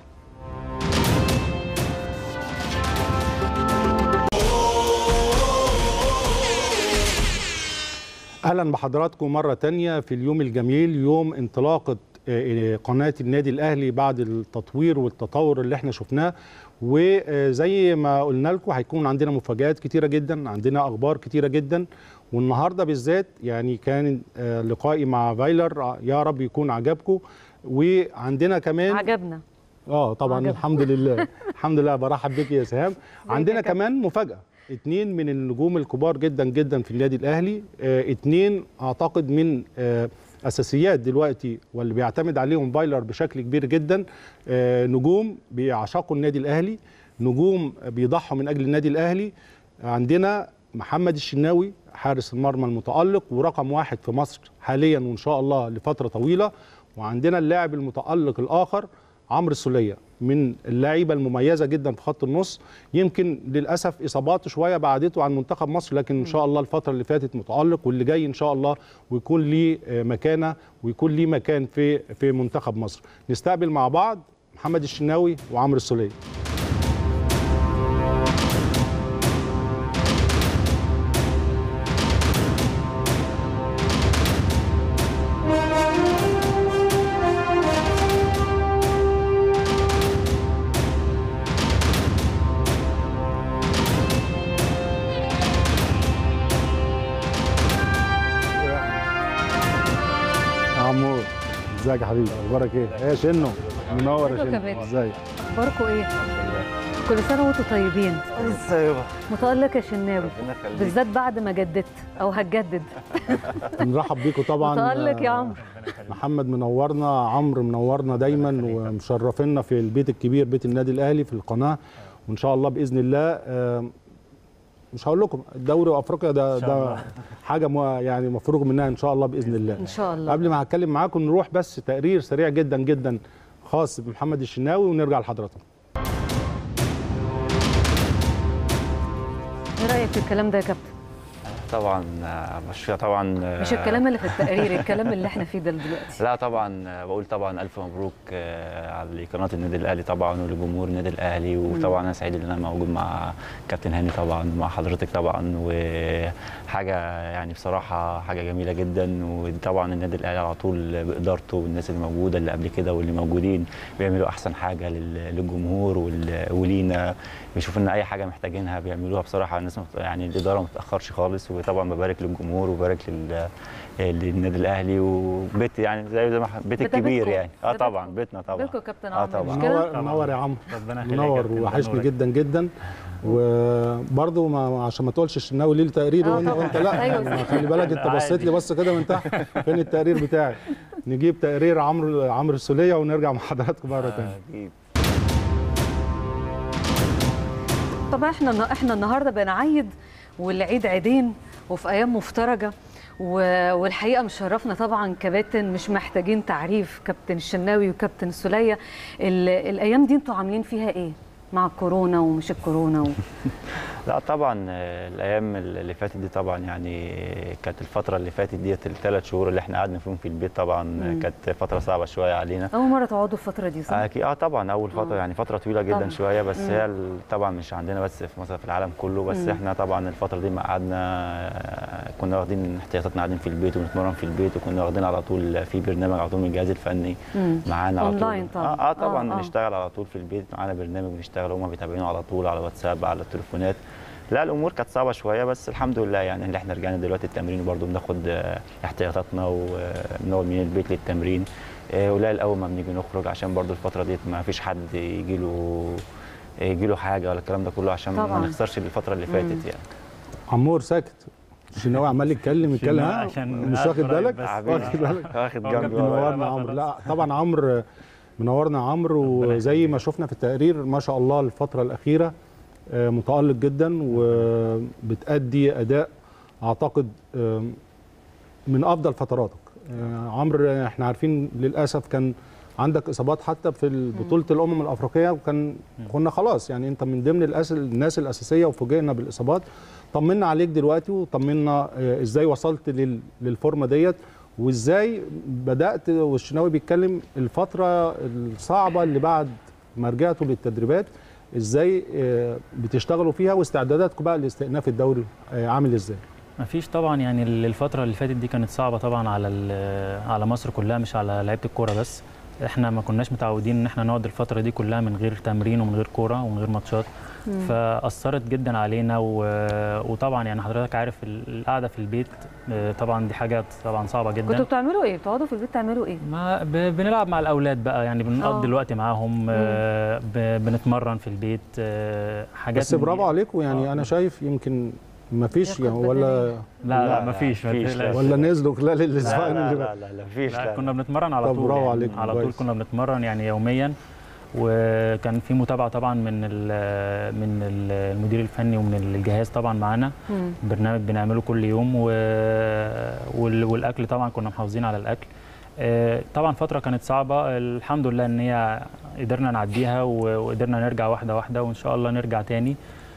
اهلا بحضراتكم مره تانية في اليوم الجميل يوم انطلاقه آه، قناه النادي الاهلي بعد التطوير والتطور اللي احنا شفناه وزي ما قلنا لكم هيكون عندنا مفاجآت كتيره جدا عندنا اخبار كتيره جدا والنهارده بالذات يعني كان آه، لقائي مع فايلر يا رب يكون عجبكم وعندنا كمان عجبنا اه طبعا عجبك. الحمد لله الحمد لله برحب بك يا سهام عندنا يا كابتن. كمان مفاجاه اتنين من النجوم الكبار جدا جدا في النادي الاهلي آه اتنين اعتقد من آه اساسيات دلوقتي واللي بيعتمد عليهم بايلر بشكل كبير جدا آه نجوم بيعشقوا النادي الاهلي نجوم بيضحوا من اجل النادي الاهلي عندنا محمد الشناوي حارس المرمى المتالق ورقم واحد في مصر حاليا وان شاء الله لفتره طويله وعندنا اللاعب المتالق الاخر عمرو السوليه من اللعيبه المميزه جدا في خط النص يمكن للاسف اصاباته شويه بعدته عن منتخب مصر لكن ان شاء الله الفتره اللي فاتت متالق واللي جاي ان شاء الله ويكون ليه آه، مكانه ويكون ليه مكان في في منتخب مصر نستقبل مع بعض محمد الشناوي وعمرو السوليه يا عمور ازيك يا حبيبي اخبارك ايه يا شنو منور يا ازيك يا شنو كابتن؟ ازيك اخباركم ايه كل سنه وانتم طيبين متالق يا شناوي بالذات بعد ما جددت او هتجدد نرحب بيكم طبعا متالق يا عمرو محمد منورنا عمرو منورنا دايما ومشرفينا في البيت الكبير بيت النادي الاهلي في القناه وان شاء الله باذن الله آه، مش هقول لكم الدوري وافريقيا ده ده حاجه مو- يعني مفروغ منها ان شاء الله باذن الله ان شاء الله قبل ما هتكلم معاكم نروح بس تقرير سريع جدا جدا خاص بمحمد الشناوي ونرجع لحضراتكم ايه رايك في الكلام ده يا كابتن طبعا آه، مش طبعا آه، مش الكلام اللي في التقرير الكلام اللي احنا فيه ده دلوقتي لا طبعا آه، بقول طبعا الف مبروك آه، على قناه النادي الاهلي طبعا ولجمهور النادي الاهلي وطبعا انا سعيد ان انا موجود مع كابتن هاني طبعا ومع حضرتك طبعا وحاجه يعني بصراحه حاجه جميله جدا وطبعا النادي الاهلي على طول بادارته والناس اللي موجوده اللي قبل كده واللي موجودين بيعملوا احسن حاجه لل- للجمهور وال- ولينا بيشوف ان اي حاجه محتاجينها بيعملوها بصراحه الناس مت- يعني الاداره ما بتاخرش خالص وطبعا ببارك للجمهور وببارك لل للنادي الاهلي وبيت يعني زي زي ما ح- بيت ده الكبير بيتكم. يعني اه ده طبعا بيتكم. بيتنا طبعا بيتكم يا كابتن اه عمرو طبعا مش كده؟ منور منور يا عمرو ربنا يخليك يا منور كابتن، وحشني نورك. جدا جدا وبرضه ما عشان ما تقولش الشناوي ليه التقرير آه وانت طبعا. وانت لا أيوة. ما خلي بالك انت بصيت لي عادي. بص كده من تحت فين التقرير بتاعي نجيب تقرير عمرو عمرو السوليه ونرجع مع حضراتكم مره ثانيه أكيد. طبعا احنا احنا النهارده بنعيد والعيد عيدين وفي ايام مفترجه و- والحقيقه مشرفنا طبعا كباتن مش محتاجين تعريف كابتن الشناوي وكابتن السوليه ال- الايام دي انتوا عاملين فيها ايه مع الكورونا ومش الكورونا و... لا طبعا آه، الايام اللي فاتت دي طبعا يعني كانت الفتره اللي فاتت ديت الثلاث شهور اللي احنا قعدنا فيهم في البيت طبعا مم. كانت فتره صعبه شويه علينا اول مره تقعدوا الفتره دي صح؟ اكيد اه طبعا اول فتره آه. يعني فتره طويله جدا طبعاً. شويه بس مم. هي ال- طبعا مش عندنا بس في مصر في العالم كله بس مم. احنا طبعا الفتره دي ما قعدنا آه، كنا واخدين احتياطاتنا قاعدين في البيت وبنتمرن في البيت وكنا واخدين على طول في برنامج على طول من الجهاز الفني مم. معانا على طول أونلاين طبعاً. اه, آه طبعا آه، آه. بنشتغل على طول في البيت معانا برنامج بنشتغل هم بيتابعونا على طول على واتساب على التليفونات لا الامور كانت صعبه شويه بس الحمد لله يعني اللي احنا رجعنا دلوقتي التمرين وبرضه بناخد آه، احتياطاتنا وبنقعد من البيت للتمرين آه، قليل اول ما بنيجي نخرج عشان برضه الفتره ديت ما فيش حد يجي له يجي له حاجه ولا الكلام ده كله عشان طبعاً. ما نخسرش الفتره اللي فاتت يعني عمور ساكت الشناوي عمال يتكلم يتكلم ها عشان مش واخد قاعد بالك بس. واخد بالك واخد هو جنبي كابتن والله. منورنا عمرو لا طبعا عمرو منورنا عمرو وزي ما شفنا في التقرير ما شاء الله الفتره الاخيره آه، متالق جدا وبتادي اداء اعتقد آه، من افضل فتراتك آه، عمرو احنا عارفين للاسف كان عندك اصابات حتى في بطوله الامم الافريقيه وكان كنا خلاص يعني انت من ضمن الأس- الناس الاساسيه وفوجئنا بالاصابات طمنا عليك دلوقتي وطمنا آه، ازاي وصلت لل- للفورمه ديت وازاي بدات والشناوي بيتكلم الفتره الصعبه اللي بعد ما رجعتوا للتدريبات ازاي آه، بتشتغلوا فيها واستعداداتكم بقى لاستئناف الدوري آه، عامل ازاي ما فيش طبعا يعني الفترة اللي فاتت دي كانت صعبة طبعا على ال- على مصر كلها مش على لعيبة الكورة بس احنا ما كناش متعودين ان احنا نقعد الفترة دي كلها من غير تمرين ومن غير كورة ومن غير ماتشات فأثرت جدا علينا و... وطبعا يعني حضرتك عارف ال- القعدة في البيت آه، طبعا دي حاجة طبعا صعبة جدا كنتوا بتعملوا ايه بتقعدوا في البيت تعملوا ايه ما ب... بنلعب مع الاولاد بقى يعني بنقضي آه. الوقت معاهم آه، ب... بنتمرن في البيت آه، حاجات بس من دي. برافو عليكم يعني آه. انا شايف يمكن ما فيش لياقة يعني ولا لا لا, لا، مفيش مفيش، مفيش لا. ولا نزلوا خلال لا الاسبوعين لا اللي لا لا لا مفيش لا لا كنا بنتمرن على طب طول برافو يعني عليكم، على طول كويس. كنا بنتمرن يعني يوميا وكان في متابعه طبعا من ال- من ال- المدير الفني ومن الجهاز طبعا معانا مم. برنامج بنعمله كل يوم و... وال- والاكل طبعا كنا محافظين على الاكل آه، طبعا فتره كانت صعبه الحمد لله ان هي قدرنا نعديها و- وقدرنا نرجع واحده واحده وان شاء الله نرجع تاني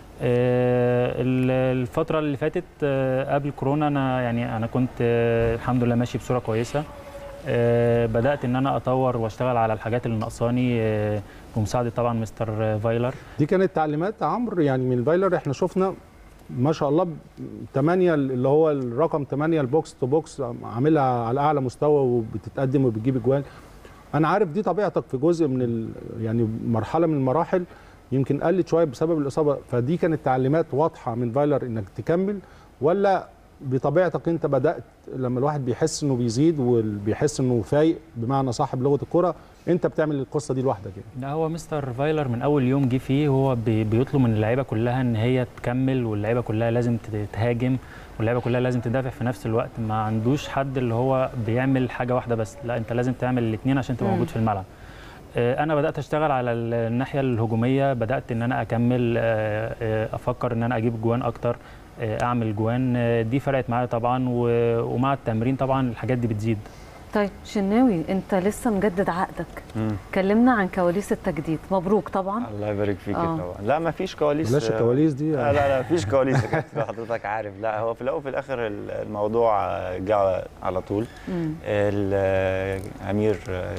آه، ال- الفترة اللي فاتت آه، قبل كورونا أنا يعني أنا كنت آه، الحمد لله ماشي بصورة كويسة آه، بدأت إن أنا أطور وأشتغل على الحاجات اللي ناقصاني آه، بمساعدة طبعا مستر فايلر دي كانت تعليمات عمرو يعني من الفايلر احنا شفنا ما شاء الله 8 اللي هو الرقم 8 البوكس تو بوكس عاملها على اعلى مستوى وبتتقدم وبتجيب اجوال انا عارف دي طبيعتك في جزء من ال يعني مرحله من المراحل يمكن قلت شويه بسبب الاصابه فدي كانت تعليمات واضحه من فايلر انك تكمل ولا بطبيعتك انت بدات لما الواحد بيحس انه بيزيد وبيحس انه فايق بمعنى صح بلغه الكره انت بتعمل القصه دي لوحدك يعني لا هو مستر فايلر من اول يوم جه فيه هو بي- بيطلب من اللعيبه كلها ان هي تكمل واللعيبه كلها لازم تت- تهاجم واللعيبه كلها لازم تدافع في نفس الوقت ما عندوش حد اللي هو بيعمل حاجه واحده بس لا انت لازم تعمل الاثنين عشان تبقى مم. موجود في الملعب آه، انا بدات اشتغل على ال- الناحيه الهجوميه بدات ان انا اكمل آه، آه، افكر ان انا اجيب جوان اكتر آه، اعمل جوان آه، دي فرقت معايا طبعا و- ومع التمرين طبعا الحاجات دي بتزيد طيب شناوي انت لسه مجدد عقدك مم. كلمنا عن كواليس التجديد مبروك طبعا الله يبارك فيك آه. طبعا لا ما فيش كواليس بلاش الكواليس دي لا لا لا مفيش كواليس يا كابتن حضرتك عارف لا هو في الاول وفي الاخر ال- الموضوع جه على طول مم. الامير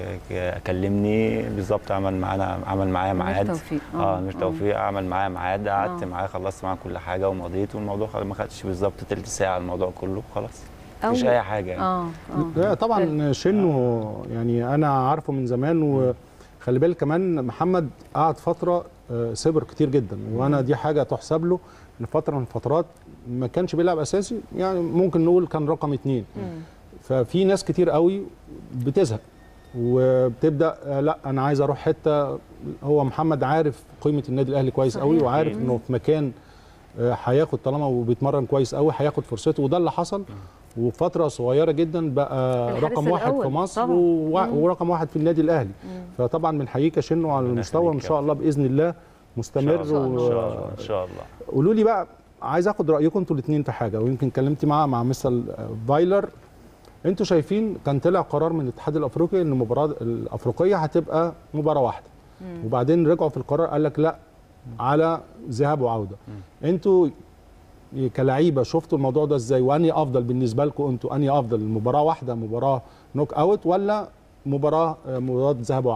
كلمني بالظبط عمل معانا عمل معايا أمير ميعاد توفيق. اه آه، امير آه. توفيق عمل معايا ميعاد قعدت آه. معاه خلصت معاه كل حاجه ومضيت والموضوع خلاص ما خدش بالظبط تلت ساعه الموضوع كله خلاص مفيش أول- اي حاجه يعني اه اه لا طبعا شنو يعني انا عارفه من زمان وخلي بالك كمان محمد قعد فتره آه، سبر كتير جدا وانا دي حاجه تحسب له ان فتره من الفترات ما كانش بيلعب اساسي يعني ممكن نقول كان رقم اتنين مم. ففي ناس كتير قوي بتزهق وبتبدا آه، لا انا عايز اروح حته هو محمد عارف قيمه النادي الاهلي كويس قوي صحيح. وعارف انه في مكان آه، هياخد طالما وبيتمرن كويس قوي هياخد فرصته وده اللي حصل وفتره صغيره جدا بقى الحارس رقم واحد الأول في مصر طبعاً. ووا- مم. ورقم واحد في النادي الاهلي مم. فطبعا بنحييك يا شنو على ربنا المستوى يخليك ان يا شاء الله باذن الله ان مستمر شاء الله ان و- شاء الله ان شاء الله قولوا لي بقى عايز اخد رايكم انتوا الاثنين في حاجه ويمكن كلمت مع مع مستر فايلر انتوا شايفين كان طلع قرار من الاتحاد الافريقي ان المباراه الافريقيه هتبقى مباراه واحده مم. وبعدين رجعوا في القرار قال لك لا على ذهاب وعوده انتوا كلعيبه شفتوا الموضوع ده ازاي واني افضل بالنسبه لكم انتوا اني افضل مباراه واحده مباراه نوك اوت ولا مباراه آه، مباراه ذهاب وعوده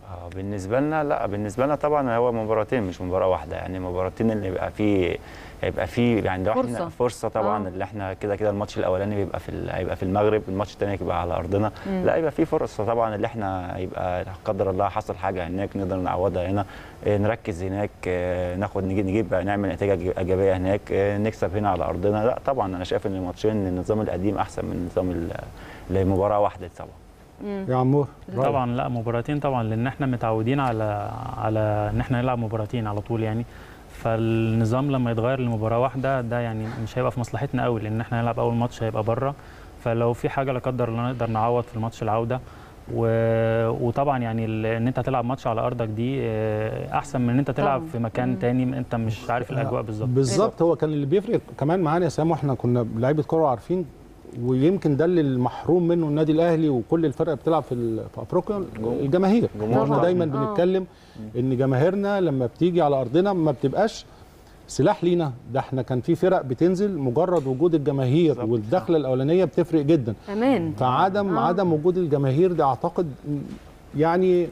اه بالنسبه لنا لا بالنسبه لنا طبعا هو مباراتين مش مباراه واحده يعني مباراتين اللي يبقى فيه هيبقى فيه يعني لو فرصة. احنا فرصه طبعا آه. اللي احنا كده كده الماتش الاولاني بيبقى في ال- هيبقى في المغرب الماتش الثاني هيبقى على ارضنا مم. لا يبقى فيه فرصه طبعا اللي احنا يبقى لا قدر الله حصل حاجه هناك نقدر نعوضها هنا آه، نركز هناك آه، ناخد نجيب نجيب نعمل نتيجه ايجابيه هناك آه، نكسب هنا على ارضنا لا طبعا انا شايف ان الماتشين النظام القديم احسن من النظام ال- المباراه واحده طبعا يا عمور رأيك؟ طبعا لا مباراتين طبعا لان احنا متعودين على على ان احنا نلعب مباراتين على طول يعني فالنظام لما يتغير لمباراه واحده ده يعني مش هيبقى في مصلحتنا قوي لان احنا هنلعب اول ماتش هيبقى بره فلو في حاجه لا قدر الله نقدر نعوض في الماتش العوده و... وطبعا يعني ال- ان انت تلعب ماتش على ارضك دي آه، احسن من ان انت تلعب طبعاً. في مكان تاني انت مش عارف الاجواء بالظبط بالظبط هو كان اللي بيفرق كمان معانا يا سام واحنا كنا لعيبه كوره عارفين ويمكن ده اللي المحروم منه النادي الاهلي وكل الفرق بتلعب في, ال- في افريقيا الجماهير جمهور احنا طبعاً. دايما آه. بنتكلم ان جماهيرنا لما بتيجي على ارضنا ما بتبقاش سلاح لينا ده احنا كان في فرق بتنزل مجرد وجود الجماهير بالظبط. والدخله الاولانيه بتفرق جدا امان فعدم آه. آه. عدم وجود الجماهير ده اعتقد يعني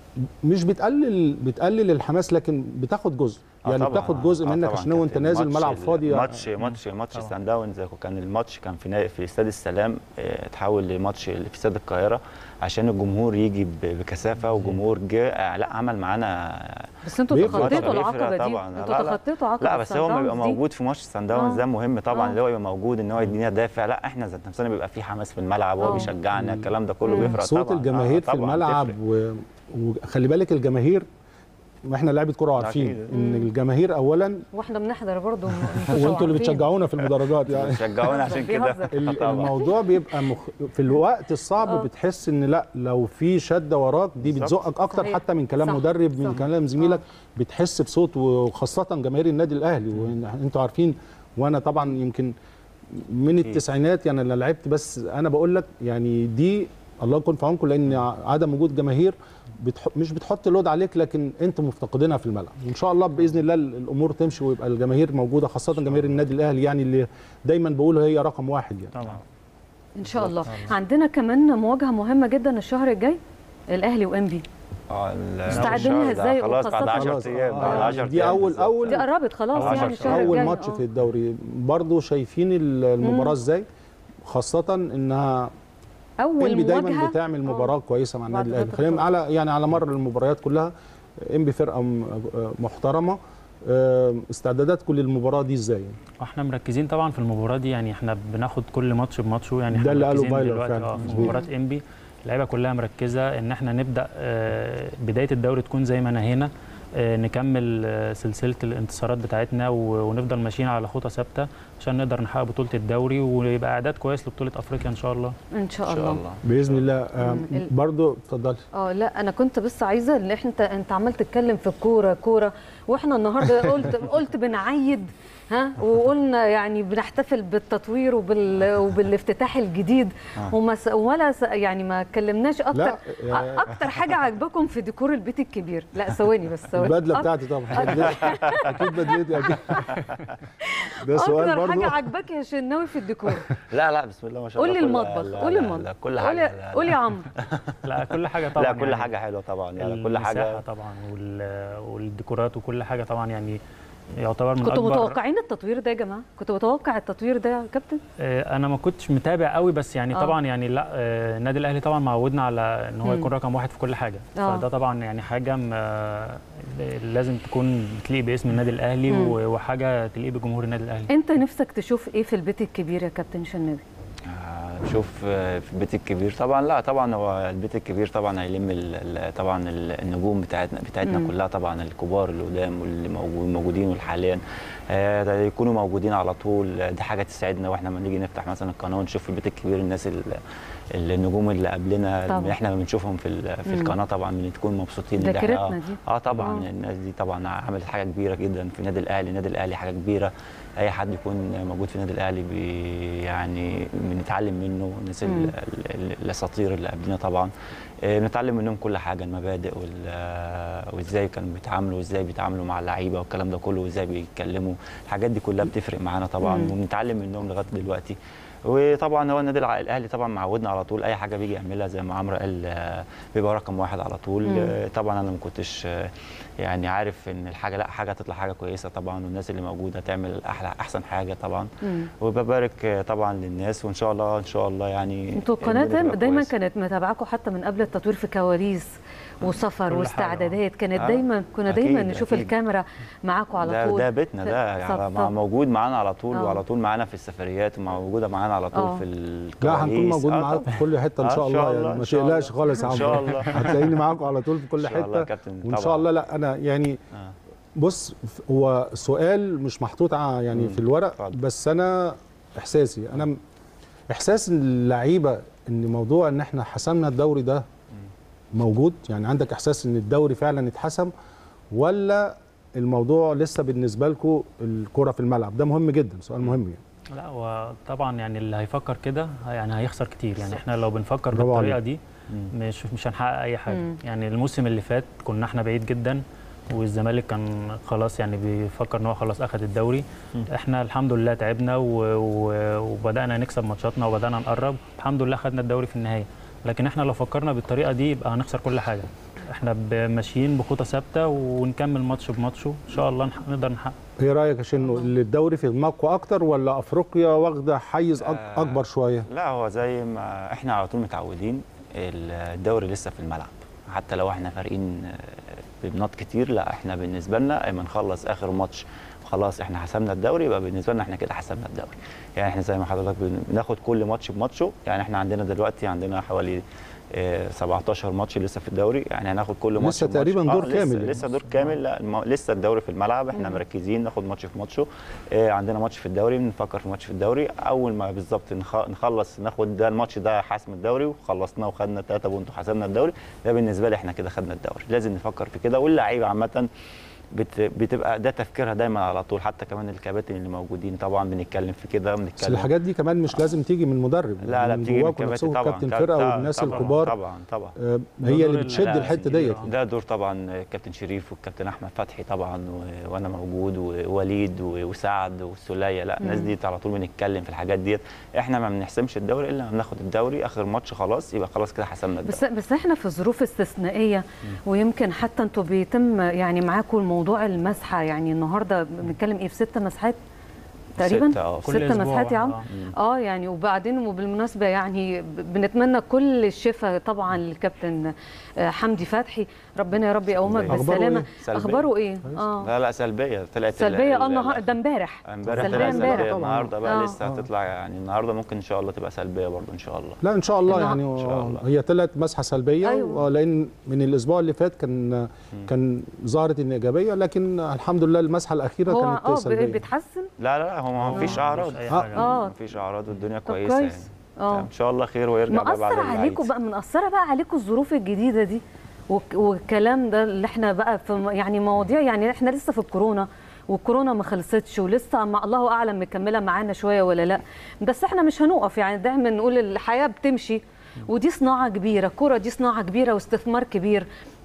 مش بتقلل بتقلل الحماس لكن بتاخد جزء آه يعني طبعاً. بتاخد جزء آه منك طبعاً عشان هو كانت انت نازل الماتش- ملعب فاضي ماتش ماتش ماتش طبعاً. سان داونز كان الماتش كان في نا- في استاد السلام آه، اتحول لماتش اللي في استاد القاهره عشان الجمهور يجي ب- بكثافه وجمهور جه آه، لا عمل معانا بس انتوا بيفرق. تخطيتوا بيفرق العقبه دي طبعاً. انتوا لا، لا. تخطيتوا عقبه لا بس هو ما بيبقى الصن داونز دي. موجود في ماتش سان داونز آه. ده مهم طبعا آه. اللي هو يبقى موجود ان هو يدينا دافع لا احنا ذات نفسنا بيبقى في حماس في الملعب آه. وهو بيشجعنا الكلام ده كله مم. بيفرق صوت طبعا الجماهير آه، في طبعاً الملعب بتفرق. و... وخلي بالك الجماهير واحنا لعيبه كوره عارفين أكيد. ان الجماهير اولا واحنا بنحضر برضه وانتوا اللي بتشجعونا في المدرجات يعني بيشجعونا عشان كده بيهزر. ال- طبعاً. الموضوع بيبقى مخ... في الوقت الصعب آه. بتحس ان لا لو في شده وراك دي بالظبط. بتزقك اكتر صحيح. حتى من كلام صح. مدرب من صح. كلام زميلك بتحس بصوت وخاصه جماهير النادي الاهلي وانتوا عارفين وانا طبعا يمكن من التسعينات يعني انا لعبت بس انا بقول لك يعني دي الله يكون في عونكم لان عدم وجود جماهير بتح... مش بتحط لود عليك لكن انتوا مفتقدينها في الملعب وان شاء الله باذن الله الامور تمشي ويبقى الجماهير موجوده خاصه جماهير النادي الاهلي يعني اللي دايما بقول هي رقم واحد يعني طبعا ان شاء الله عندنا كمان مواجهه مهمه جدا الشهر الجاي الاهلي وانبي اه ال- مستعدين لها الشهر ده إزاي خلاص بعد وخاصة- 10 خلاص، ايام آه، بعد 10 دي ايام اول بالظبط. اول دي قربت خلاص عشر يعني الشهر اول الجاي ماتش آه. في الدوري برضو شايفين ال- المباراه ازاي خاصه انها اول انبي دايما مواجهه بتعمل مباراه كويسه مع بعد النادي الاهلي فترة خلينا طويلة. على يعني على مر المباريات كلها انبي فرقه م- محترمه آه، استعداداتكم للمباراه دي ازاي احنا مركزين طبعا في المباراه دي يعني احنا بناخد كل ماتش بماتشه يعني ده احنا اللي قاله مركزين بايلر دلوقتي فعلا. اه في مظبوط. مباراه انبي اللعيبه كلها مركزه ان احنا نبدا آه، بدايه الدوري تكون زي ما نهينا آه، نكمل آه، سلسله الانتصارات بتاعتنا و- ونفضل ماشيين على خطى ثابته عشان نقدر نحقق بطوله الدوري ويبقى اعداد كويس لبطوله افريقيا ان شاء الله ان شاء ان الله شاء الله باذن الله آه، مم. ال- برضو اتفضلي اه لا انا كنت بس عايزه ان احنا انت انت عمال تتكلم في الكوره كوره واحنا النهارده قلت قلت بنعيد ها وقلنا يعني بنحتفل بالتطوير وبال وبالافتتاح الجديد آه. وما س- ولا س- يعني ما اتكلمناش اكتر لا آه، اكتر حاجه عجبكم في ديكور البيت الكبير لا ثواني بس ثواني البدله أك- بتاعتي طبعا اكيد بدلتي اكيد ده سؤال اكتر برضو حاجه عجبك يا شناوي في الديكور لا لا بسم الله ما شاء قول الله لي كل- المطبخ لا- قول لا- المطبخ لا كل قول حاجه يا- لا- لا. قول يا عمرو لا كل حاجه طبعا لا كل يعني حاجه حلوه طبعا يعني كل المساحة حاجه طبعا وال- والديكورات وكل حاجه طبعا يعني يعتبر من كنتوا اكبر متوقعين التطوير ده يا جماعه كنتوا متوقع التطوير ده يا كابتن آه، انا ما كنتش متابع قوي بس يعني آه. طبعا يعني لا آه، النادي الاهلي طبعا معودنا على ان هو مم. يكون رقم واحد في كل حاجه آه. فده طبعا يعني حاجه م- آه، لازم تكون بتليق باسم النادي الاهلي مم. و- وحاجه تليق بجمهور النادي الاهلي انت نفسك تشوف ايه في البيت الكبير يا كابتن شناوي آه، نشوف آه، في البيت الكبير طبعا لا طبعا هو البيت الكبير طبعا هيلم ال- ال- طبعا ال- النجوم بتاعتنا بتاعتنا مم. كلها طبعا الكبار اللي قدام واللي موجو- موجودين والحاليا آه، ده يكونوا موجودين على طول آه، دي حاجه تسعدنا واحنا لما نيجي نفتح مثلا القناه ونشوف في البيت الكبير الناس ال- ال- النجوم اللي قبلنا طبعاً. اللي احنا بنشوفهم في ال- في مم. القناه طبعا بنكون مبسوطين إن إحنا- ذاكرتنا آه، دي اه طبعا آه. الناس دي طبعا عملت حاجه كبيره جدا في النادي الاهلي النادي الاهلي حاجه كبيره اي حد يكون موجود في النادي الاهلي بي يعني بنتعلم منه الناس ال- مم. ال- ال- الاساطير اللي قبلنا طبعا آه، بنتعلم منهم كل حاجه المبادئ وال- آه، وازاي كانوا بيتعاملوا وازاي بيتعاملوا مع اللعيبه والكلام ده كله وازاي بيتكلموا الحاجات دي كلها بتفرق معانا طبعا مم. وبنتعلم منهم لغايه دلوقتي وطبعا هو النادي الع- الاهلي طبعا معودنا على طول اي حاجه بيجي يعملها زي ما عمرو قال آه، بيبقى رقم واحد على طول مم. آه، طبعا انا ما كنتش آه، يعني عارف ان الحاجه لا حاجه تطلع حاجه كويسه طبعا والناس اللي موجوده تعمل احلى احسن حاجه طبعا مم. وببارك آه، طبعا للناس وان شاء الله ان شاء الله يعني انتوا القناه النادي دايما, تبقى دايما كويسة. كانت متابعاكم حتى من قبل التطوير في كواليس وسفر كل واستعدادات كانت آه. دايما كنا دايما أكيد، نشوف أكيد. الكاميرا معاكم على ده طول ده بيتنا ده طب- يعني طب- موجود معانا على طول آه. وعلى طول معانا في السفريات وموجوده معانا على طول آه. في الكواليس لا هنكون موجود آه معاكم طبعاً. في كل حته ان آه، شاء الله يعني إن ما شاء تقلقش الله. خالص يا ان عمرو شاء الله هتلاقيني معاكم على طول في كل إن شاء الله يا حته كابتن وان شاء طبعاً. الله لا انا يعني آه. بص هو سؤال مش محطوط ع- يعني مم. في الورق اتفضل. بس انا احساسي انا م- احساس اللعيبه ان موضوع ان احنا حسمنا الدوري ده موجود يعني عندك احساس ان الدوري فعلا اتحسم ولا الموضوع لسه بالنسبه لكم الكره في الملعب ده مهم جدا سؤال مهم يعني لا وطبعا يعني اللي هيفكر كده يعني هيخسر كتير يعني احنا لو بنفكر برافو بالطريقه عليك. دي مم. مش مش هنحقق اي حاجه مم. يعني الموسم اللي فات كنا احنا بعيد جدا والزمالك كان خلاص يعني بيفكر ان هو خلاص اخذ الدوري مم. احنا الحمد لله تعبنا و... و... وبدانا نكسب ماتشاتنا وبدانا نقرب الحمد لله خدنا الدوري في النهايه لكن احنا لو فكرنا بالطريقه دي يبقى هنخسر كل حاجه احنا ب- ماشيين بخطى ثابته ونكمل ماتش بماتشه ان شاء الله نح... نقدر نحقق ايه رايك يا شنو اللي الدوري في دماغكم اكتر ولا افريقيا واخده حيز أك- آه. اكبر شويه لا هو زي ما احنا على طول متعودين الدوري لسه في الملعب حتى لو احنا فارقين آه، بنقط كتير لا احنا بالنسبه لنا اما نخلص اخر ماتش خلاص احنا حسمنا الدوري يبقى بالنسبه لنا احنا كده حسمنا الدوري يعني احنا زي ما حضرتك بن- بناخد كل ماتش بماتشه يعني احنا عندنا دلوقتي عندنا حوالي آه، 17 ماتش لسه في الدوري يعني هناخد كل ماتش لسه بماتش. تقريباً دور لسه كامل. لسه دور كامل لا الم- لسه الدوري في الملعب احنا مركزين ناخد ماتش في ماتشه آه، عندنا ماتش في الدوري بنفكر في ماتش في الدوري اول ما بالظبط نخ- نخلص ناخد ده الماتش ده حسم الدوري وخلصناه وخدنا 3 بونت وحسمنا الدوري ده بالنسبه لي احنا كده خدنا الدوري لازم نفكر في كده واللعيبه عامه بت- بتبقى ده تفكيرها دايما على طول حتى كمان الكباتن اللي موجودين طبعا بنتكلم في كده بس بنتكلم الحاجات دي كمان مش لازم تيجي من مدرب لا لا من بتيجي من جواكم الكباتن نفسكم طبعا كابتن طبعاً، فرقه والناس طبعاً، الكبار طبعا طبعا آه، ده هي دور اللي ال- بتشد لا، الحته كبير، ديت آه. ده دور طبعا الكابتن شريف والكابتن احمد فتحي طبعا و- وانا موجود ووليد و- وسعد والسوليه لا الناس مم. دي على طول بنتكلم في الحاجات ديت احنا ما بنحسمش الدوري الا لما بناخد الدوري اخر ماتش خلاص يبقى خلاص كده حسمنا الدوري بس بس احنا في ظروف استثنائيه ويمكن حتى انتوا بيتم يعني معاكم الموضوع المسحه يعني النهارده بنتكلم ايه في ست مسحات تقريبا ستة، آه. كل ست أسبوع مسحات يا عم واحدة، اه يعني وبعدين وبالمناسبه يعني ب- بنتمنى كل الشفاء طبعا للكابتن آه، حمدي فتحي ربنا يا رب يقومك أخباره بالسلامه إيه؟ سلبية. اخباره ايه اه لا لا سلبيه طلعت ال- سلبيه اه ال- النهار- ده امبارح امبارح سلبيه طلعت امبارح سلبيه النهارده بقى آه. لسه هتطلع يعني النهارده ممكن ان شاء الله تبقى سلبيه برضه ان شاء الله لا ان شاء الله النهار- يعني إن شاء الله. هي طلعت مسحه سلبيه أيوة. أيوة. لان من الاسبوع اللي فات كان كان ظهرت ان ايجابيه لكن الحمد لله المسحه الاخيره هو كانت اه ب- سلبيه بتحسن لا لا لا هو ما فيش آه، اعراض مفيش أي آه. حاجة. اه ما فيش اعراض والدنيا طب كويسه كويس يعني اه ان شاء الله خير ويرجع بقى بعد مأثر العيد. عليكم بقى مأثرة بقى عليكم الظروف الجديدة دي والك- والكلام ده اللي احنا بقى في م- يعني مواضيع يعني احنا لسه في الكورونا والكورونا ما خلصتش ولسه ما الله اعلم مكمله معانا شويه ولا لا بس احنا مش هنوقف يعني دايما نقول الحياه بتمشي ودي صناعه كبيره الكوره دي صناعه كبيره واستثمار كبير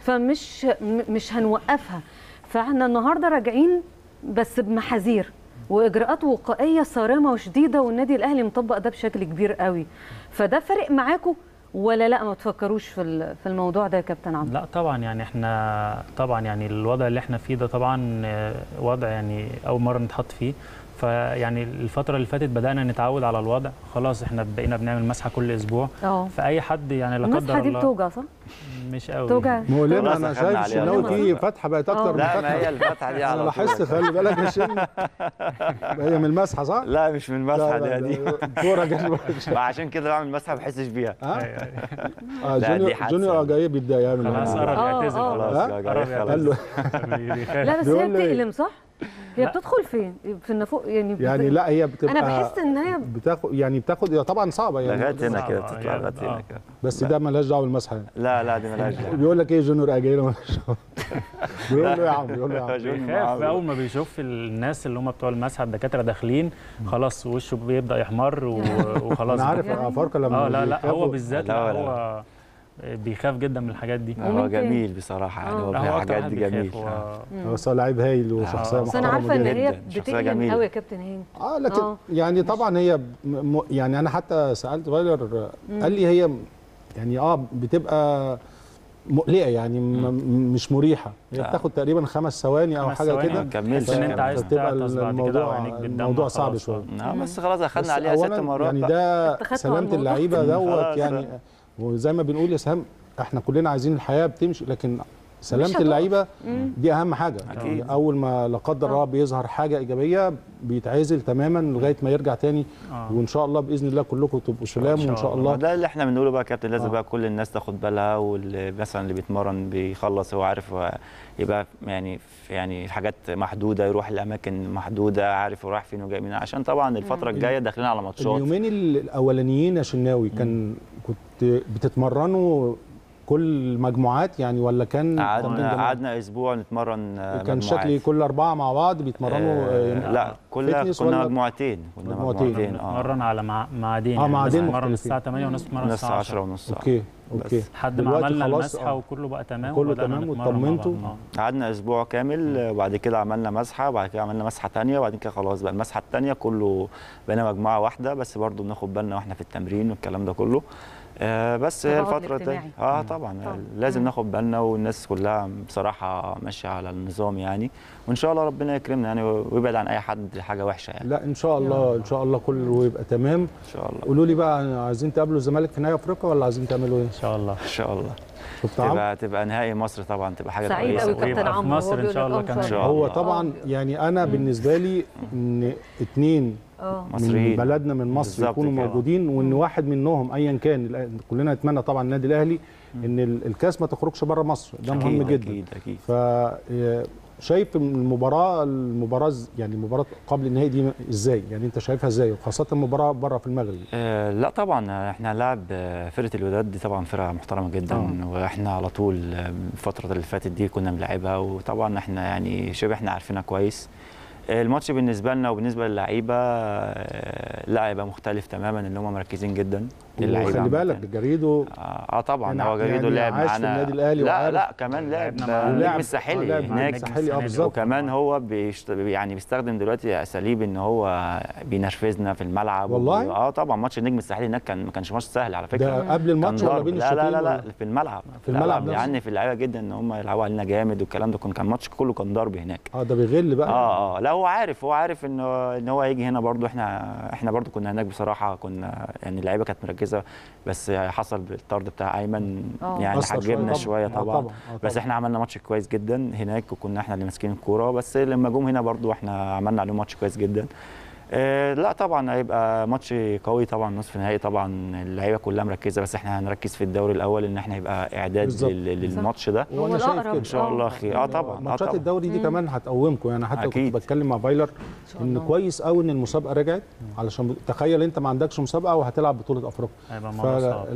فمش م- مش هنوقفها فاحنا النهارده راجعين بس بمحاذير واجراءات وقائيه صارمه وشديده والنادي الاهلي مطبق ده بشكل كبير قوي فده فارق معاكم ولا لا ما تفكروش في ال- في الموضوع ده يا كابتن عمرو لا طبعا يعني احنا طبعا يعني الوضع اللي احنا فيه ده طبعا آه، وضع يعني اول مره نتحط فيه فيعني الفتره اللي فاتت بدانا نتعود على الوضع خلاص احنا بقينا بنعمل مسحه كل اسبوع اه فاي حد يعني لا المسحه قدر دي الله بتوجع صح؟ مش قوي بتوجع مؤلمه خلاص انا أخدنا شايف عليها الشناوي خلاص. في فتحه بقت اكتر من لا ما هي فتحه الفتحه دي انا على طول لاحظت خلي بالك يا شن هي من المسحه صح؟ لا مش من المسحه دي دي الكوره جت ما عشان كده بعمل مسحه ما بحسش بيها ها؟ لا، آه، دي جونيور حادثة. جونيور جاي بيبدا يعمل خلاص معاه. قرب آه، يعتزل آه. خلاص ها؟ يا جاي قرب خلاص قال له بيخاف. لا بس هي بيقول لي إيه؟ بتألم صح؟ هي لا. بتدخل فين؟ في النافوق يعني بت- يعني لا هي بتبقى انا بحس ان هي بتاخد يعني بتاخد هي طبعا صعبه يعني لغايه هنا كده صعبة، بتطلع يعني، لغايه هنا آه. كده بس ده مالهاش دعوه بالمسحه يعني لا لا دي مالهاش دعوه بيقول لك ايه جونيور اجاي له مالهاش دعوة. بيقول له يا عم بيقول له يا عم جوني بيخاف معاه. اول ما بيشوف الناس اللي هم بتوع المسحه الدكاتره داخلين خلاص وشه بيبدا يحمر و- وخلاص انا عارف يعني. افارقه لما اه لا لا هو بيخافوا- بالذات لا، لا لا، هو بيخاف جدا من الحاجات دي هو ومين تاني؟ جميل بصراحه يعني هو لا، في هو أكتر الحاجات واحد دي بيخاف جميل هو- آه. مم. هو صار لعيب هايل وشخصيه آه. بس انا محترمه عارفه ان جدا. هي جداً. شخصية بتقلق جميلة. قوي يا كابتن هاني اه لكن آه. يعني طبعا هي م- م- يعني انا حتى سالت فايلر قال لي هي يعني اه بتبقى مقلقه يعني م- م- مش مريحه هي لا. بتاخد تقريبا خمس ثواني او خمس حاجه ثواني كده ما كملش تحس ان انت عايز فتبقى تعطس بعد كده الموضوع وعينيك بتدمع الموضوع صعب خلاص. شويه آه بس خلاص بس اخدنا عليها ست أولاً مرات يعني بقى. ده اتخذتوا على سلامه الموضوع. اللعيبه دوت خلاص يعني وزي ما بنقول يا سهام احنا كلنا عايزين الحياه بتمشي لكن سلامه هتقف. اللعيبه مم. دي اهم حاجه أكيد. يعني اول ما لا قدر آه. الله بيظهر حاجه ايجابيه بيتعزل تماما لغايه ما يرجع تاني آه. وان شاء الله باذن الله كلكم تبقوا سلام شاء وان شاء الله. الله ده اللي احنا بنقوله بقى يا كابتن لازم آه. بقى كل الناس تاخد بالها واللي مثلا اللي بيتمرن بيخلص هو عارف هو يبقى يعني يعني حاجات محدوده يروح الاماكن محدوده عارف هو رايح فين وجاي منين عشان طبعا الفتره الجايه داخلين على ماتشات اليومين الاولانيين يا شناوي كان كنت بتتمرنوا كل مجموعات يعني ولا كان تمرين قعدنا جماعي؟ قعدنا اسبوع نتمرن آه، كان مجموعات. شكلي كل اربعه مع بعض بيتمرنوا آه آه، لا كلها فتنس كنا ولا- مجموعتين كنا مجموعتين. مجموعتين اه نتمرن على مع- معادين آه، يعني معادين ناس تتمرن مختلفين. الساعه 8 وناس تتمرن نص الساعه 10 10 ونص آه. اوكي اوكي لحد ما دلوقتي عملنا خلاص، المسحه آه. وكله بقى تمام كله وبدأنا تمام نتمرن مع واطمنتوا؟ بعض. آه. قعدنا اسبوع كامل آه، وبعد كده عملنا مسحه وبعد كده عملنا مسحه تانية وبعد كده خلاص بقى المسحه التانية كله بقينا مجموعه واحده بس برضو بناخد بالنا واحنا في التمرين والكلام ده كله آه بس هي التباعد الفتره دي الاجتماعي. اه طبعا طبعاً. لازم مم. ناخد بالنا والناس كلها بصراحه ماشيه على النظام يعني وان شاء الله ربنا يكرمنا يعني ويبعد عن اي حد حاجه وحشه يعني لا ان شاء الله ان شاء الله كله يبقى تمام ان شاء الله قولوا لي بقى عايزين تقابلوا الزمالك في نهائي افريقيا ولا عايزين تعملوا ايه؟ ان شاء الله ان شاء الله شفت عمرو؟ تبقى تبقى نهائي مصر طبعا تبقى حاجه سعيد كويسه قوي كابتن ويبقى في عمرو مصر هو إن بيقول شاء لك الله آه، إن كمان. شاء إن الله. شاء هو الله. طبعا يعني انا بالنسبه لي ان اتنين اه من مصريين. بلدنا من مصر بالظبط يكونوا كده. موجودين وان واحد منهم ايا كان الأ- كلنا نتمنى طبعا النادي الاهلي ان ال- الكاس ما تخرجش بره مصر ده مهم أكيد، جدا اكيد اكيد ف آه، شايف المباراه المباراه ز- يعني المباراه قبل النهائي دي ازاي يعني انت شايفها ازاي وخاصه المباراه بره في المغرب آه لا طبعا احنا هنلاعب آه، فرقه الوداد دي طبعا فرقه محترمه جدا آه. واحنا على طول آه، الفتره اللي فاتت دي كنا بنلعبها وطبعا احنا يعني شبه احنا عارفينها كويس آه، الماتش بالنسبه لنا وبالنسبه للعيبه آه، لا هيبقى مختلف تماما ان هم مركزين جدا اللعيبة وخلي عامة. بالك جريدو اه آه طبعا يعني- هو جريدو يعني لعب عاش في معانا النادي الأهلي لا وعارف. لا كمان لعب لعبنا مع- النجم ولعب- الساحلي آه، لعب مع هناك الساحلي اه السنة دي. بالظبط وكمان هو بيشت... يعني بيستخدم دلوقتي اساليب ان هو بينرفزنا في الملعب والله؟ وبي- اه طبعا ماتش النجم الساحلي هناك كان ما كانش ماتش سهل على فكره ده قبل الماتش كان ولا ضرب. بين لا لا الشوطين لا لا ولا؟ في الملعب في الملعب لا نفسه. يعني في اللعيبه جدا ان هم يلعبوا علينا جامد والكلام ده كان كان ماتش كله كان ضرب هناك اه ده بيغل بقى اه اه لا هو عارف هو عارف ان ان هو هيجي هنا برضو احنا احنا برضو كنا هناك بصراحه كنا يعني اللعيبه كانت مركزه بس حصل بالطرد بتاع ايمن آه. يعني أثر شوية حجبنا طبعاً. شويه آه طبعا, طبعاً. آه بس طبعاً. احنا عملنا ماتش كويس جدا هناك وكنا احنا اللي ماسكين الكوره بس لما جم هنا برضو احنا عملنا عليهم ماتش كويس جدا آه لا طبعا هيبقى ماتش قوي طبعا نصف نهائي طبعا اللعيبه كلها مركزه بس احنا هنركز في الدوري الاول ان احنا يبقى اعداد بالظبط. لل- للماتش ده هو وانا شايف الأقرب. كده ان شاء الله خير اه طبعا اه ماتشات طبعا الدوري دي كمان هتقومكم يعني حتى أكيد. كنت بتكلم مع فايلر شاء ان الله. كويس قوي ان المسابقه رجعت علشان تخيل انت ما عندكش مسابقه وهتلعب بطوله افريقيا هيبقى الموضوع صعب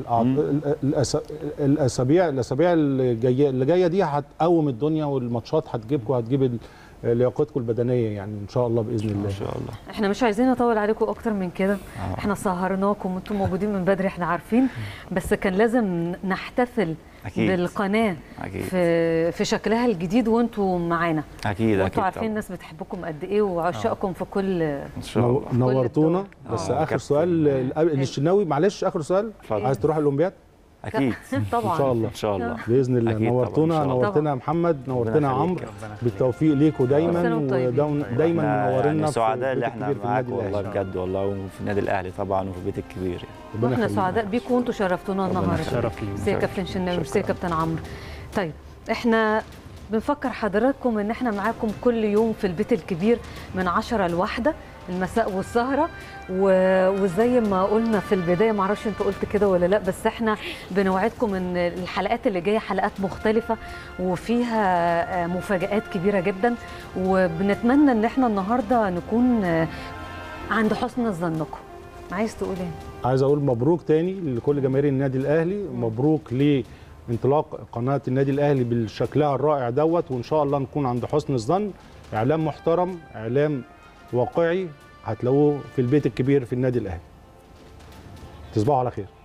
فالاسابيع الاسابيع اللي جايه اللي جايه دي هتقوم الدنيا والماتشات هتجيبكم هتجيب ال- لياقتكم البدنيه يعني ان شاء الله باذن الله ان شاء الله احنا مش عايزين نطول عليكم اكتر من كده آه. احنا سهرناكم وانتم موجودين من بدري احنا عارفين بس كان لازم نحتفل اكيد بالقناه اكيد في في شكلها الجديد وانتم معانا اكيد وانتم اكيد عارفين طبعاً. الناس بتحبكم قد ايه وعشاقكم في كل ان شاء نو- الله نورتونا الدول. بس آه. اخر كابتن. سؤال للشناوي معلش اخر سؤال اتفضل. عايز تروح الاولمبياد اكيد طبعا ان شاء الله ان شاء الله باذن الله أكيد طبعاً، نورتونا إن شاء الله. نورتنا يا محمد نورتنا يا يخليك. عمرو ربنا يخليك. بالتوفيق ليكوا كل سنة دايما وانتم طيبين. ودايما دايما إحنا منورنا يعني في سعداء اللي البيت احنا الكبير في معاك النادي والله الأهلي. بجد والله وفي النادي الاهلي طبعا وفي البيت الكبير يعني. ربنا واحنا يخليك. سعداء بيكم وانتم شرفتونا ربنا النهارده شرف لي ميرسي يا كابتن شناوي ميرسي يا كابتن عمرو طيب احنا بنفكر حضراتكم ان احنا معاكم كل يوم في البيت الكبير من 10 لواحدة المساء والسهرة و- وزي ما قلنا في البداية معرفش انت قلت كده ولا لا بس احنا بنوعدكم ان الحلقات اللي جاية حلقات مختلفة وفيها آه، مفاجآت كبيرة جدا وبنتمنى ان احنا النهاردة نكون آه، عند حسن ظنكم عايز تقول ايه؟ عايز اقول مبروك تاني لكل جماهير النادي الاهلي مبروك لانطلاق قناه النادي الاهلي بالشكلها الرائع دوت وان شاء الله نكون عند حسن الظن اعلام محترم اعلام واقعي هتلاقوه في البيت الكبير في النادي الاهلي تصبحوا على خير